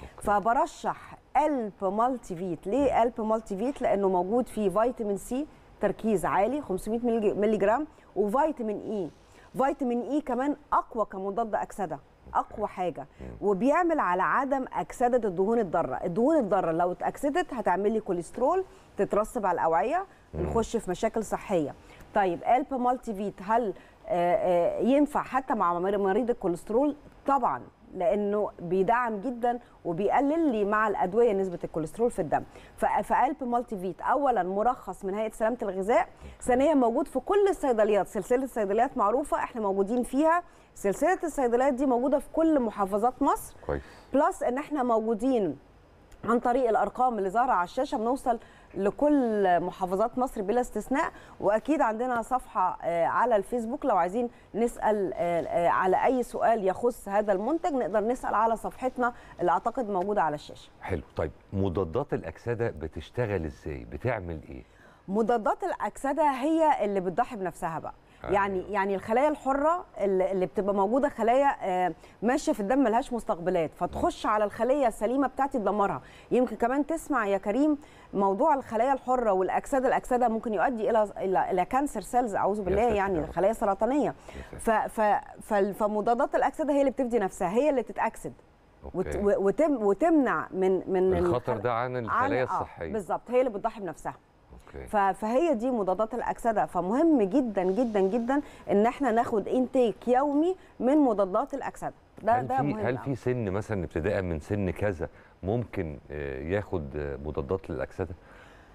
فبرشح الب مالتي فيت ليه الب مالتي فيت لانه موجود فيه فيتامين سي تركيز عالي 500 ملي ملي جرام وفيتامين اي فيتامين اي كمان اقوى كمضاد اكسده اقوى حاجه وبيعمل على عدم اكسده الدهون الضاره الدهون الضاره لو اتاكسدت هتعمل لي كوليسترول تترسب على الاوعيه نخش في مشاكل صحيه طيب الب مالتي فيت هل آه، آه، ينفع حتى مع مر- مريض الكوليسترول طبعا لانه بيدعم جدا وبيقلل لي مع الادويه نسبه الكوليسترول في الدم ف- فالب مالتي فيت اولا مرخص من هيئه سلامه الغذاء ثانيا موجود في كل الصيدليات سلسله صيدليات معروفه احنا موجودين فيها سلسله الصيدليات دي موجوده في كل محافظات مصر كويس بلس ان احنا موجودين عن طريق الارقام اللي ظاهره على الشاشه بنوصل لكل محافظات مصر بلا استثناء واكيد عندنا صفحه آه، على الفيسبوك لو عايزين نسال آه، آه، على اي سؤال يخص هذا المنتج نقدر نسال على صفحتنا اللي اعتقد موجوده على الشاشه حلو طيب مضادات الاكسده بتشتغل ازاي بتعمل ايه مضادات الاكسده هي اللي بتضحي بنفسها بقى أيوة. يعني يعني الخلايا الحره اللي اللي بتبقى موجوده خلايا آه، ماشيه في الدم ملهاش مستقبلات فتخش على الخليه السليمه بتاعتي تدمرها يمكن كمان تسمع يا كريم موضوع الخلايا الحره والاكسده الاكسده ممكن يؤدي الى الى, إلى كانسر سيلز اعوذ بالله ساتر يا يعني رب. خلايا سرطانيه ف ف ف- فمضادات الاكسده هي اللي بتفدي نفسها هي اللي تتاكسد وت اوكي وتم وتمنع من من الخطر الخ- ده عن عن- الخلايا آه، الصحيه بالظبط هي اللي بتضحي بنفسها اوكي ف- فهي دي مضادات الاكسده فمهم جدا جدا جدا ان احنا ناخد انتيك يومي من مضادات الاكسده ده هل ده في مهم هل أوي. في سن مثلا ابتداء من سن كذا ممكن آه، ياخد آه، مضادات للاكسده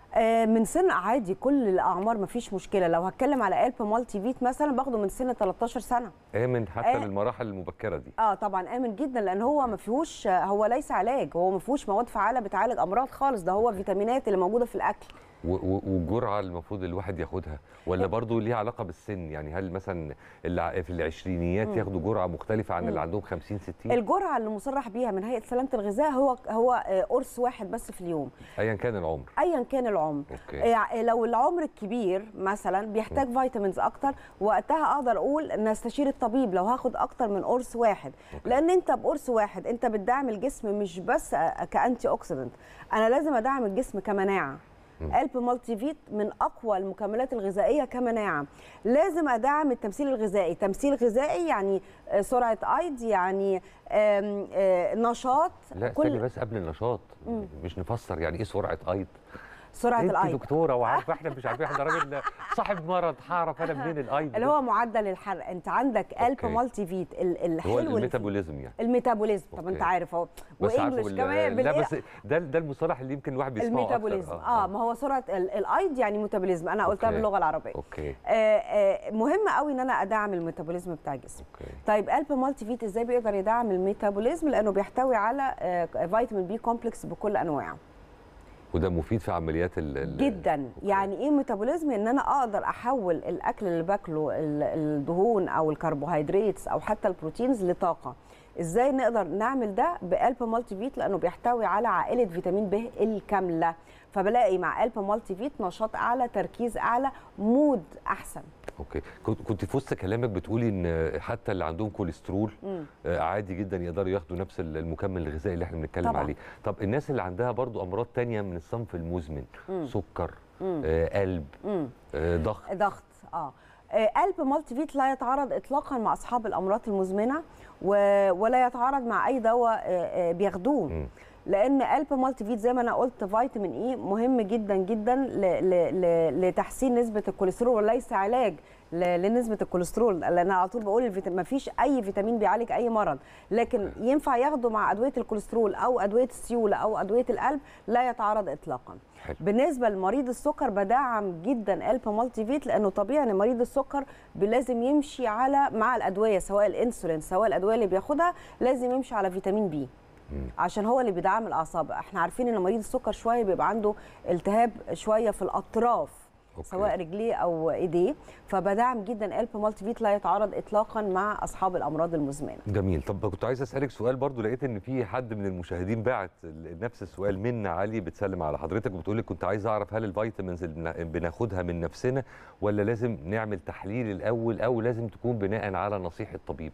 آه، من سن عادي كل الاعمار مفيش مشكله لو هتكلم على قلب مالتي فيت مثلا باخده من سن 13 سنه امن حتى آه. للمراحل المبكره دي اه طبعا امن جدا لان هو ما فيهوش هو ليس علاج هو ما فيهوش مواد فعاله بتعالج امراض خالص ده هو فيتامينات اللي موجوده في الاكل و- و- والجرعه المفروض الواحد ياخدها ولا برضه ليها علاقه بالسن يعني هل مثلا اللي ع- في العشرينيات مم. ياخدوا جرعه مختلفه عن مم. اللي عندهم 50 60 الجرعه اللي مصرح بيها من هيئه سلامه الغذاء هو هو آه، قرص واحد بس في اليوم ايا كان العمر ايا كان العمر اوكي آه، لو العمر الكبير مثلا بيحتاج فيتامينز اكتر وقتها اقدر اقول نستشير الطبيب لو هاخد اكتر من قرص واحد أوكي. لان انت بقرص واحد انت بتدعم الجسم مش بس آه، كانتي اوكسيدنت انا لازم ادعم الجسم كمناعه مم. قلب مالتي فيت من اقوى المكملات الغذائيه كمناعه لازم ادعم التمثيل الغذائي تمثيل غذائي يعني آه، سرعه ايض يعني آم، آه، نشاط لا استني بس قبل النشاط مم. مش نفسر يعني ايه سرعه ايض سرعه انت الايض دكتوره وعارفه احنا مش عارفين احنا راجل صاحب مرض هعرف انا منين الايض اللي ده؟ هو معدل الحرق انت عندك قلب أوكي. مالتي فيت ال- هو الحلو اللي فيه. الميتابوليزم يعني الميتابوليزم طب أوكي. انت عارف اهو بس عارفه وانجلش بال- كمان لا بالإيه؟ بس ده ده المصطلح اللي يمكن الواحد بيسمعه الميتابوليزم أكتر. اه ما هو سرعه ال- الايض يعني ميتابوليزم انا قلتها أوكي. باللغه العربيه اوكي آه آه مهم قوي ان انا ادعم الميتابوليزم بتاع الجسم اوكي طيب قلب مالتي فيت ازاي بيقدر يدعم الميتابوليزم لانه بيحتوي على آه فيتامين بي كومبلكس بكل انواعه وده مفيد في عمليات ال ال- جدا أوكي. يعني ايه ميتابوليزم ان انا اقدر احول الاكل اللي باكله ال- الدهون او الكربوهيدرات او حتى البروتينز لطاقه ازاي نقدر نعمل ده بقلب مالتي فيت لانه بيحتوي على عائله فيتامين ب الكامله فبلاقي مع قلب مالتي فيت نشاط اعلى تركيز اعلى مود احسن اوكي كنت كنت في وسط كلامك بتقولي ان حتى اللي عندهم كوليسترول مم. آه، عادي جدا يقدروا ياخدوا نفس ال- المكمل الغذائي اللي احنا بنتكلم طبعاً. عليه طب الناس اللي عندها برضو امراض تانية من الصنف المزمن مم. سكر مم. آه، قلب مم. آه، ضغط ضغط اه آه، قلب مالتي فيت لا يتعارض اطلاقا مع اصحاب الامراض المزمنه و- ولا يتعارض مع اي دواء آه، آه، بياخدوه مم. لان قلب مالتي فيت زي ما انا قلت فيتامين اي مهم جدا جدا ل ل ل لتحسين نسبه الكوليسترول وليس علاج ل- لنسبه الكوليسترول لان انا على طول بقول ما فيش اي فيتامين بيعالج اي مرض لكن ينفع ياخده مع ادويه الكوليسترول او ادويه السيوله او ادويه القلب لا يتعارض اطلاقا حلو. بالنسبه لمريض السكر بدعم جدا قلب مالتي فيت لانه طبيعي ان مريض السكر لازم يمشي على مع الادويه سواء الانسولين سواء الادويه اللي بياخدها لازم يمشي على فيتامين بي مم. عشان هو اللي بيدعم الاعصاب احنا عارفين ان مريض السكر شويه بيبقى عنده التهاب شويه في الاطراف أوكي. سواء رجليه او ايديه فبدعم جدا قلب مالتي فيت لا يتعارض اطلاقا مع اصحاب الامراض المزمنه جميل طب كنت عايز اسالك سؤال برضو لقيت ان في حد من المشاهدين بعت ال- نفس السؤال منا علي بتسلم على حضرتك وبتقول لك كنت عايز اعرف هل الفيتامينز اللي بنا- بناخدها من نفسنا ولا لازم نعمل تحليل الاول او لازم تكون بناء على نصيحه طبيب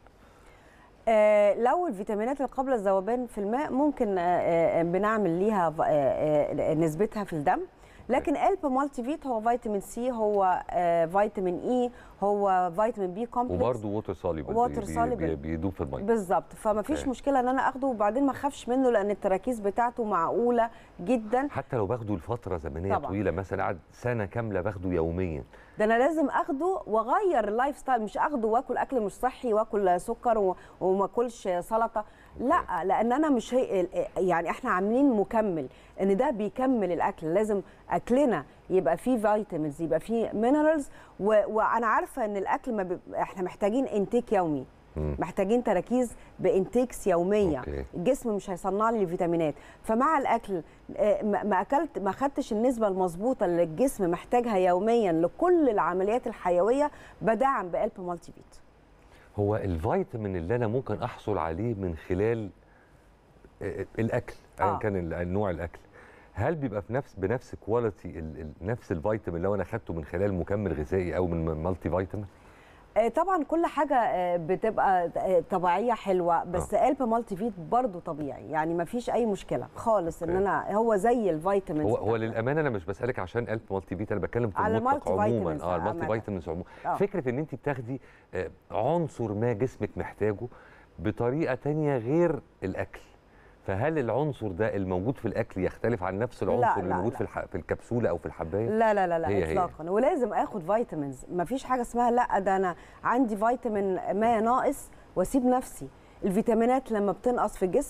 آه لو الفيتامينات اللي قبل الذوبان في الماء ممكن آه آه بنعمل ليها ف- آه آه نسبتها في الدم لكن قلب مالتي فيت هو فيتامين سي هو آه فيتامين اي هو فيتامين بي كومبلكس وبرضه ووتر سوليبل Water soluble. بيدوب في الميه بالظبط فما فيش أوكي. مشكله ان انا اخده وبعدين ما اخافش منه لان التراكيز بتاعته معقوله جدا حتى لو باخده لفتره زمنيه طبعاً. طويله مثلا قعد سنه كامله باخده يوميا ده انا لازم اخده واغير اللايف ستايل مش اخده واكل اكل مش صحي واكل سكر و- وما اكلش سلطه لا لان انا مش هي يعني احنا عاملين مكمل ان ده بيكمل الاكل لازم اكلنا يبقى فيه فيتامينز يبقى فيه مينرالز وانا عارفه ان الاكل ما بيب... احنا محتاجين انتيك يومي مم. محتاجين تراكيز بانتيكس يوميه أوكي. الجسم مش هيصنع لي الفيتامينات فمع الاكل آه، ما ما اكلت ما خدتش النسبه المظبوطه اللي الجسم محتاجها يوميا لكل العمليات الحيويه بدعم بقلب مالتي فيت هو الفيتامين اللي انا ممكن احصل عليه من خلال آه، الاكل ايا آه. كان ال- النوع الاكل هل بيبقى في نفس بنفس كواليتي ال- ال- نفس الفيتامين لو انا اخدته من خلال مكمل غذائي او من مالتي فيتامين آه، طبعا كل حاجه آه، بتبقى آه، طبيعيه حلوه بس قلب مالتي فيت برضو طبيعي يعني ما فيش اي مشكله خالص ان أوكي. انا هو زي الفيتامينز هو هو للامانه انا مش بسالك عشان قلب مالتي فيت انا بتكلم في على المطلق المالتي عموما فيتامينز اه المالتي عامة. فيتامينز عموما آه. فكره ان انت بتاخدي آه، عنصر ما جسمك محتاجه بطريقه تانية غير الاكل فهل العنصر ده الموجود في الاكل يختلف عن نفس لا، العنصر اللي لا، موجود لا. في الح... في الكبسوله او في الحبايه لا لا لا هي لا هي. اطلاقا ولازم اخد فيتامينز ما فيش حاجه اسمها لا ده انا عندي فيتامين ما ناقص واسيب نفسي الفيتامينات لما بتنقص في الجسم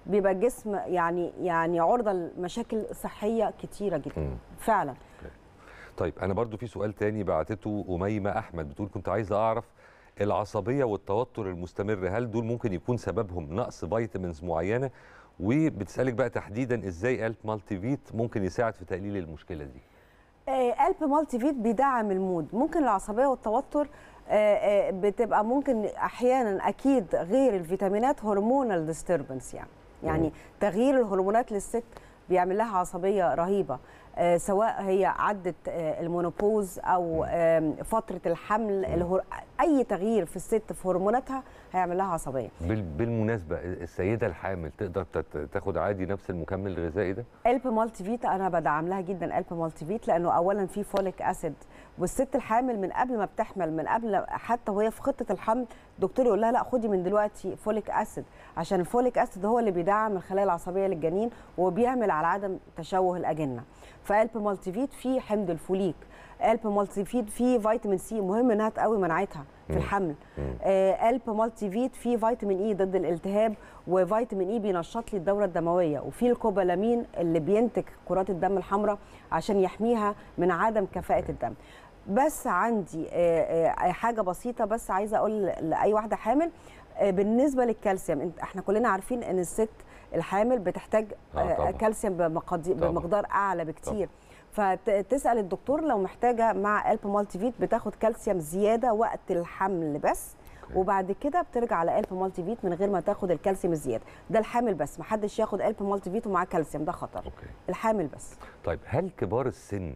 بيبقى الجسم يعني يعني عرضه لمشاكل صحيه كتيره جدا مم. فعلا طيب انا برضو في سؤال تاني بعتته اميمه احمد بتقول كنت عايزه اعرف العصبيه والتوتر المستمر هل دول ممكن يكون سببهم نقص فيتامينز معينه وبتسالك بقى تحديدا ازاي الف مالتي فيت ممكن يساعد في تقليل المشكله دي آه، قلب مالتي فيت بيدعم المود ممكن العصبيه والتوتر آه، آه، بتبقى ممكن احيانا اكيد غير الفيتامينات هرمونال ديستربنس يعني يعني تغيير الهرمونات للست بيعمل لها عصبيه رهيبه آه، سواء هي عدت آه، المونوبوز او آم، فتره الحمل الهر... اي تغيير في الست في هرموناتها هيعمل لها عصبيه بال- بالمناسبه السيده الحامل تقدر تت- تاخد عادي نفس المكمل الغذائي ده قلب مالتي فيت انا بدعم لها جدا قلب مالتي فيت لانه اولا فيه فوليك اسيد والست الحامل من قبل ما بتحمل من قبل حتى وهي في خطه الحمل الدكتور يقول لها لا خدي من دلوقتي فوليك اسيد عشان الفوليك اسيد هو اللي بيدعم الخلايا العصبيه للجنين وبيعمل على عدم تشوه الاجنه فقلب مالتي فيت فيه حمض الفوليك قلب مالتي فيت فيه فيتامين سي مهم انها تقوي مناعتها في مم. الحمل مم. آه، قلب مالتي فيت فيه فيتامين اي ضد الالتهاب وفيتامين اي بينشط لي الدوره الدمويه وفي الكوبالامين اللي بينتج كرات الدم الحمراء عشان يحميها من عدم كفاءه الدم بس عندي آه، آه، حاجه بسيطه بس عايزه اقول لاي واحده حامل آه، بالنسبه للكالسيوم انت- احنا كلنا عارفين ان الست الحامل بتحتاج آه، آه، طبعاً. كالسيوم بمقادير طبعاً. بمقدار اعلى بكتير فتسال الدكتور لو محتاجه مع قلب مالتي فيت بتاخد كالسيوم زياده وقت الحمل بس أوكي. وبعد كده بترجع على قلب مالتي فيت من غير ما تاخد الكالسيوم الزياده ده الحامل بس محدش ياخد قلب مالتي فيت ومعاه كالسيوم ده خطر اوكي الحامل بس طيب هل كبار السن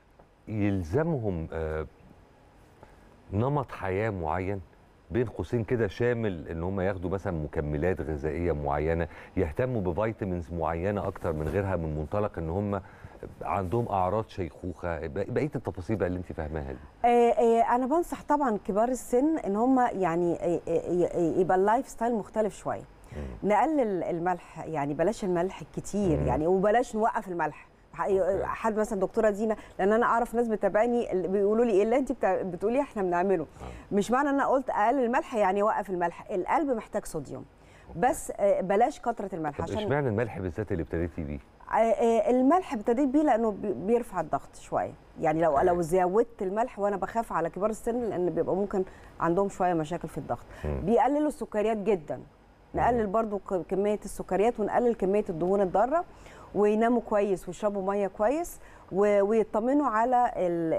يلزمهم آه، نمط حياه معين بين قوسين كده شامل ان هم ياخدوا مثلا مكملات غذائيه معينه يهتموا بفيتامينز معينه اكتر من غيرها من منطلق ان هم عندهم اعراض شيخوخه بق- بقيه التفاصيل بقى اللي انت فاهماها دي آه، آه، انا بنصح طبعا كبار السن ان هم يعني آه، آه، آه، يبقى اللايف ستايل مختلف شويه نقلل الملح يعني بلاش الملح الكتير مم. يعني وبلاش نوقف الملح ح- أوكي. حد مثلا دكتوره دينا لان انا اعرف ناس بتابعني اللي بيقولوا لي ايه اللي انت بتاع- بتقولي احنا بنعمله مش معنى ان انا قلت اقلل الملح يعني وقف الملح القلب محتاج صوديوم بس آه، بلاش كتره الملح طب عشان اشمعنى الملح بالذات اللي ابتديتي بيه آه، آه، الملح ابتديت بيه لانه بي- بيرفع الضغط شويه يعني لو أوكي. لو زودت الملح وانا بخاف على كبار السن لان بيبقى ممكن عندهم شويه مشاكل في الضغط مم. بيقللوا السكريات جدا نقلل برضو ك- كميه السكريات ونقلل كميه الدهون الضاره ويناموا كويس ويشربوا ميه كويس و- ويطمنوا على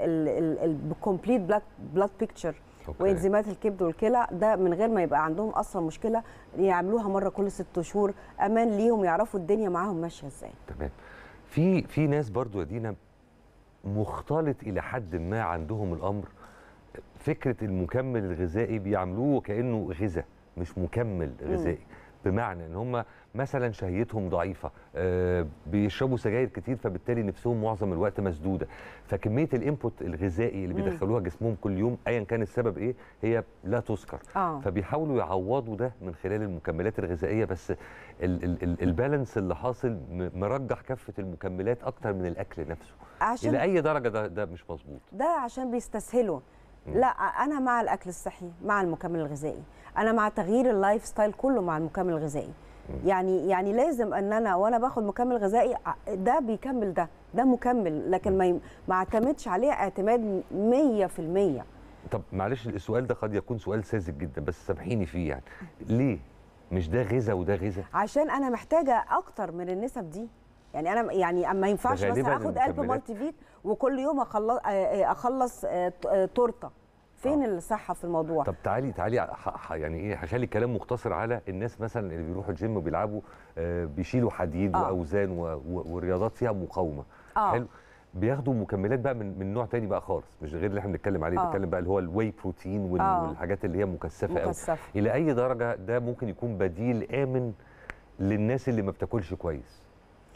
الكومبليت بلاد بيكتشر أوكي. وانزيمات الكبد والكلى ده من غير ما يبقى عندهم اصلا مشكله يعملوها مره كل ست شهور امان ليهم يعرفوا الدنيا معاهم ماشيه ازاي تمام في في ناس برضو يا دينا مختلط الى حد ما عندهم الامر فكره المكمل الغذائي بيعملوه كانه غذاء مش مكمل غذائي بمعنى ان هم مثلا شهيتهم ضعيفه آه بيشربوا سجاير كتير فبالتالي نفسهم معظم الوقت مسدوده فكميه الانبوت الغذائي اللي مم. بيدخلوها جسمهم كل يوم ايا كان السبب ايه هي لا تذكر اه فبيحاولوا يعوضوا ده من خلال المكملات الغذائيه بس ال- ال- ال- البالانس اللي حاصل م- مرجح كفه المكملات اكتر من الاكل نفسه الى عشان اي درجه ده ده مش مظبوط ده عشان بيستسهلوا مم. لا انا مع الاكل الصحي مع المكمل الغذائي انا مع تغيير اللايف ستايل كله مع المكمل الغذائي يعني يعني لازم ان انا وانا باخد مكمل غذائي ع- ده بيكمل ده ده مكمل لكن ما ي- ما اعتمدش عليه اعتماد 100% طب معلش السؤال ده قد يكون سؤال ساذج جدا بس سامحيني فيه يعني ليه مش ده غذاء وده غذاء عشان انا محتاجه اكتر من النسب دي يعني انا يعني ما ينفعش غالباً مثلا اخد قلب المكملات- مالتي فيت وكل يوم اخلص اخلص آه، ت- آه، تورته فين آه. الصحه في الموضوع طب تعالي تعالي ح- ح- يعني ايه هخلي الكلام مختصر على الناس مثلا اللي بيروحوا الجيم وبيلعبوا آه، بيشيلوا حديد آه. واوزان و- و- ورياضات فيها مقاومه اه حلو بياخدوا مكملات بقى من من نوع تاني بقى خالص مش غير اللي احنا بنتكلم عليه آه. بنتكلم بقى اللي هو الواي بروتين وال- آه. والحاجات اللي هي مكثفه قوي مكثفه الى اي درجه ده ممكن يكون بديل امن للناس اللي ما بتاكلش كويس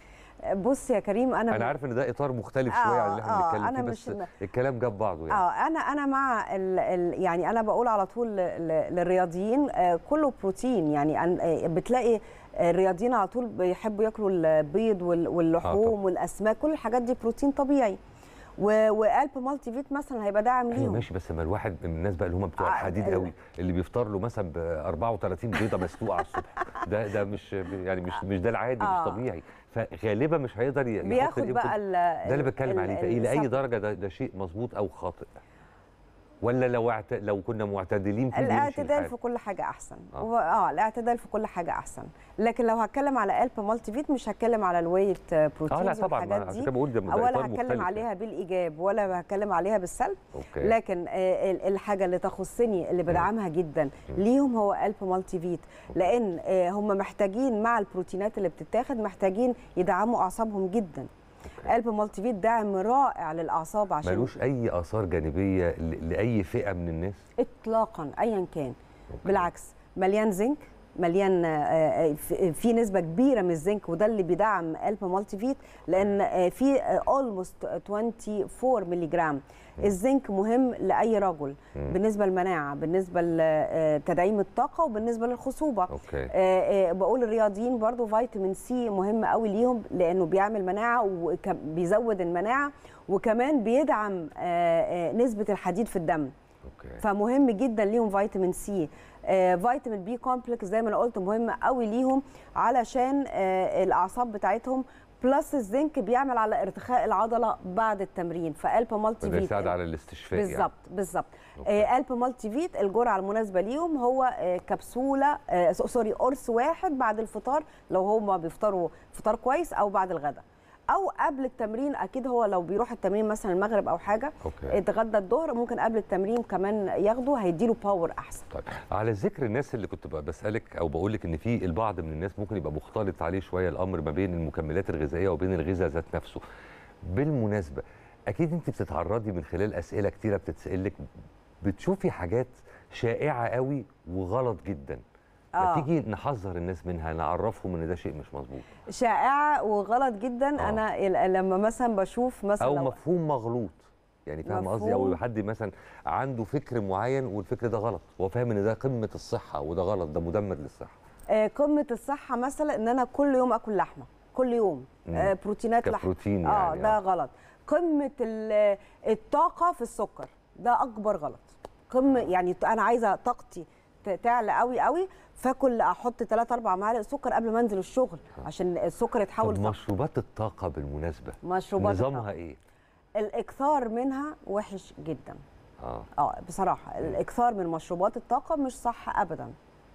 بص يا كريم انا انا عارف ان ده اطار مختلف آه، شويه عن اللي احنا آه، بنتكلم أنا فيه مش بس م- الكلام جاب بعضه يعني اه انا انا مع ال ال يعني انا بقول على طول ل- ل- للرياضيين آه كله بروتين يعني أن- آه بتلاقي آه، الرياضيين على طول بيحبوا ياكلوا البيض وال- واللحوم طبعاً. والاسماك كل الحاجات دي بروتين طبيعي و- وقلب مالتي فيت مثلا هيبقى داعم ايوه ليهم ماشي بس ما الواحد من الناس بقى اللي هم بتوع آه، الحديد ال- قوي اللي بيفطر له مثلا ب 34 بيضه مسلوقه على الصبح ده ده مش يعني مش مش ده العادي آه. مش طبيعي فغالبا مش هيقدر ي- يحط بياخد الإنبوت. بقى ال- ده اللي بتكلم ال- عليه فايه لاي السبب. درجه ده, ده شيء مظبوط او خاطئ ولا لو اعت... لو كنا معتدلين فيه بيمشي الاعتدال الحال؟ في كل حاجه احسن آه. هو اه الاعتدال في كل حاجه احسن لكن لو هتكلم على قلب مالتي فيت مش هتكلم على الويت بروتينز اه لا طبعا ما والحاجات عشان دي كده بقول ده ده ولا إطار هتكلم مختلف عليها بالايجاب ولا هتكلم عليها بالسلب اوكي لكن آه، ال- الحاجه اللي تخصني اللي بدعمها جدا ليهم هو قلب مالتي فيت لان آه، هم محتاجين مع البروتينات اللي بتتاخد محتاجين يدعموا اعصابهم جدا قلب مالتي فيت داعم رائع للاعصاب عشان ملوش اي اثار جانبيه ل... لاي فئه من الناس اطلاقا ايا كان بالعكس مليان زنك مليان آه، آه، في- في نسبه كبيره من الزنك وده اللي بيدعم قلب مالتي فيت لان آه، في اولموست 24 مللي جرام الزنك مهم لاي رجل بالنسبه للمناعه بالنسبه لتدعيم الطاقه وبالنسبه للخصوبه اوكي آه، آه، بقول الرياضيين برضو فيتامين سي مهم قوي ليهم لانه بيعمل مناعه وبيزود المناعه وكمان بيدعم آه، آه، نسبه الحديد في الدم اوكي فمهم جدا ليهم فيتامين سي آه، فيتامين بي كومبلكس زي ما انا قلت مهم قوي ليهم علشان آه، الاعصاب بتاعتهم بلس الزنك بيعمل على ارتخاء العضله بعد التمرين فقلب مالتي وده فيت يساعد على الاستشفاء يعني بالظبط بالظبط أوكي. آه، قلب مالتي فيت الجرعه المناسبه ليهم هو آه، كبسوله آه، سوري قرص واحد بعد الفطار لو هما بيفطروا فطار كويس او بعد الغداء او قبل التمرين اكيد هو لو بيروح التمرين مثلا المغرب او حاجه اوكي اتغدى الظهر ممكن قبل التمرين كمان ياخده هيديله باور احسن طيب على ذكر الناس اللي كنت بقى بسالك او بقول لك ان في البعض من الناس ممكن يبقى مختلط عليه شويه الامر ما بين المكملات الغذائيه وبين الغذاء ذات نفسه بالمناسبه اكيد انت بتتعرضي من خلال اسئله كتيره بتتسال لك بتشوفي حاجات شائعه قوي وغلط جدا ما آه. تيجي نحذر الناس منها نعرفهم ان ده شيء مش مظبوط شائعه وغلط جدا آه. انا ال- لما مثلا بشوف مثلا او لو- مفهوم مغلوط يعني فاهم قصدي او مفهوم. حد مثلا عنده فكر معين والفكر ده غلط هو فاهم ان ده قمه الصحه وده غلط ده مدمر للصحه آه، قمه الصحه مثلا ان انا كل يوم اكل لحمه كل يوم مم. آه، بروتينات لحمه كبروتين اه يعني ده آه. غلط قمه ال- الطاقه في السكر ده اكبر غلط قمه يعني انا عايزه طاقتي ت- تعلى قوي قوي فاكل احط 3 4 معالق سكر قبل ما انزل الشغل عشان السكر يتحول طب طاقة. مشروبات الطاقه بالمناسبه مشروبات نظامها الطاقة. ايه الاكثار منها وحش جدا اه اه بصراحه الاكثار من مشروبات الطاقه مش صح ابدا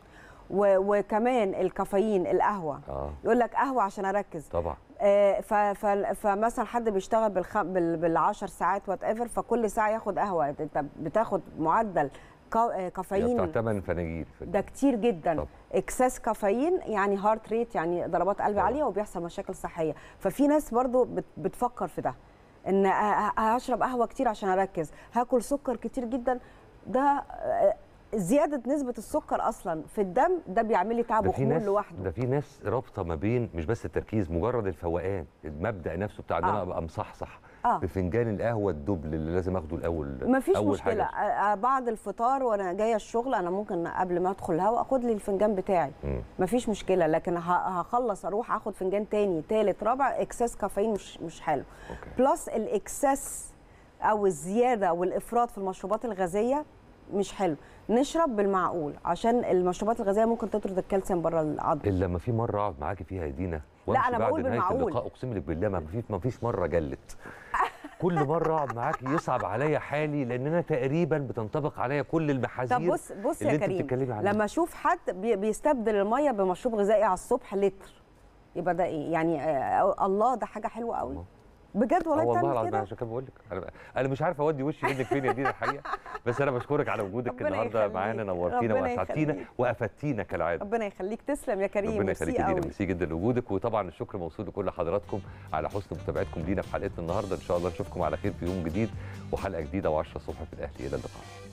و- وكمان الكافيين القهوه اه يقول لك قهوه عشان اركز طبعا آه، ف- ف- فمثلا حد بيشتغل بالخ... بال... بالعشر ساعات وات ايفر فكل ساعه ياخد قهوه انت بتاخد معدل كا... آه، هي بتاع كافيين 8 فناجيل في ده كتير جدا طب. اكسس كافيين يعني هارت ريت يعني ضربات قلب طبعا. عاليه وبيحصل مشاكل صحيه ففي ناس برضو بت... بتفكر في ده ان ه- ه- هشرب قهوه كتير عشان اركز هاكل سكر كتير جدا ده آه، زياده نسبه السكر اصلا في الدم ده بيعمل لي تعب ده في وخمول ناس لوحده ده في ناس رابطه ما بين مش بس التركيز مجرد الفوقان المبدا نفسه بتاع ان انا آه. ابقى مصحصح اه بفنجان القهوه الدبل اللي لازم اخده الاول مفيش اول مشكله حاجه آه، آه، بعد الفطار وانا جايه الشغل انا ممكن قبل ما ادخل الهواء اخد لي الفنجان بتاعي مم. مفيش مشكله لكن ه- هخلص اروح اخد فنجان تاني تالت رابع اكسس كافيين مش مش حلو اوكي بلس الاكسس او الزياده والافراط في المشروبات الغازيه مش حلو نشرب بالمعقول عشان المشروبات الغازيه ممكن تطرد الكالسيوم بره العظم الا لما في مره اقعد معاكي فيها يا دينا وأمشي أنا بعد بقول نهايه بالمعقول. اللقاء اقسم لك بالله ما في ما فيش مره جلت كل مره اقعد معاكي يصعب عليا حالي لان انا تقريبا بتنطبق عليا كل المحاذير طب بص بص اللي يا انت كريم بتتكلمي عنها لما اشوف حد بي- بيستبدل الميه بمشروب غذائي على الصبح لتر يبقى ده ايه يعني آه الله ده حاجه حلوه قوي الله. بجد اه والله والله بتعمل العظيم كده عشان كده بقول لك انا انا مش عارف اودي وشي منك فين يا دينا الحقيقه بس انا بشكرك على وجودك ربنا النهارده يخليك. معانا نورتينا ربنا واسعدتينا يخليك. وافدتينا كالعاده ربنا يخليك تسلم يا كريم ربنا ميرسي يخليك يا دينا قوي. ميرسي جدا لوجودك وطبعا الشكر موصول لكل حضراتكم على حسن متابعتكم لينا في حلقتنا النهارده ان شاء الله نشوفكم على خير في يوم جديد وحلقه جديده و10 الصبح في الاهلي الى اللقاء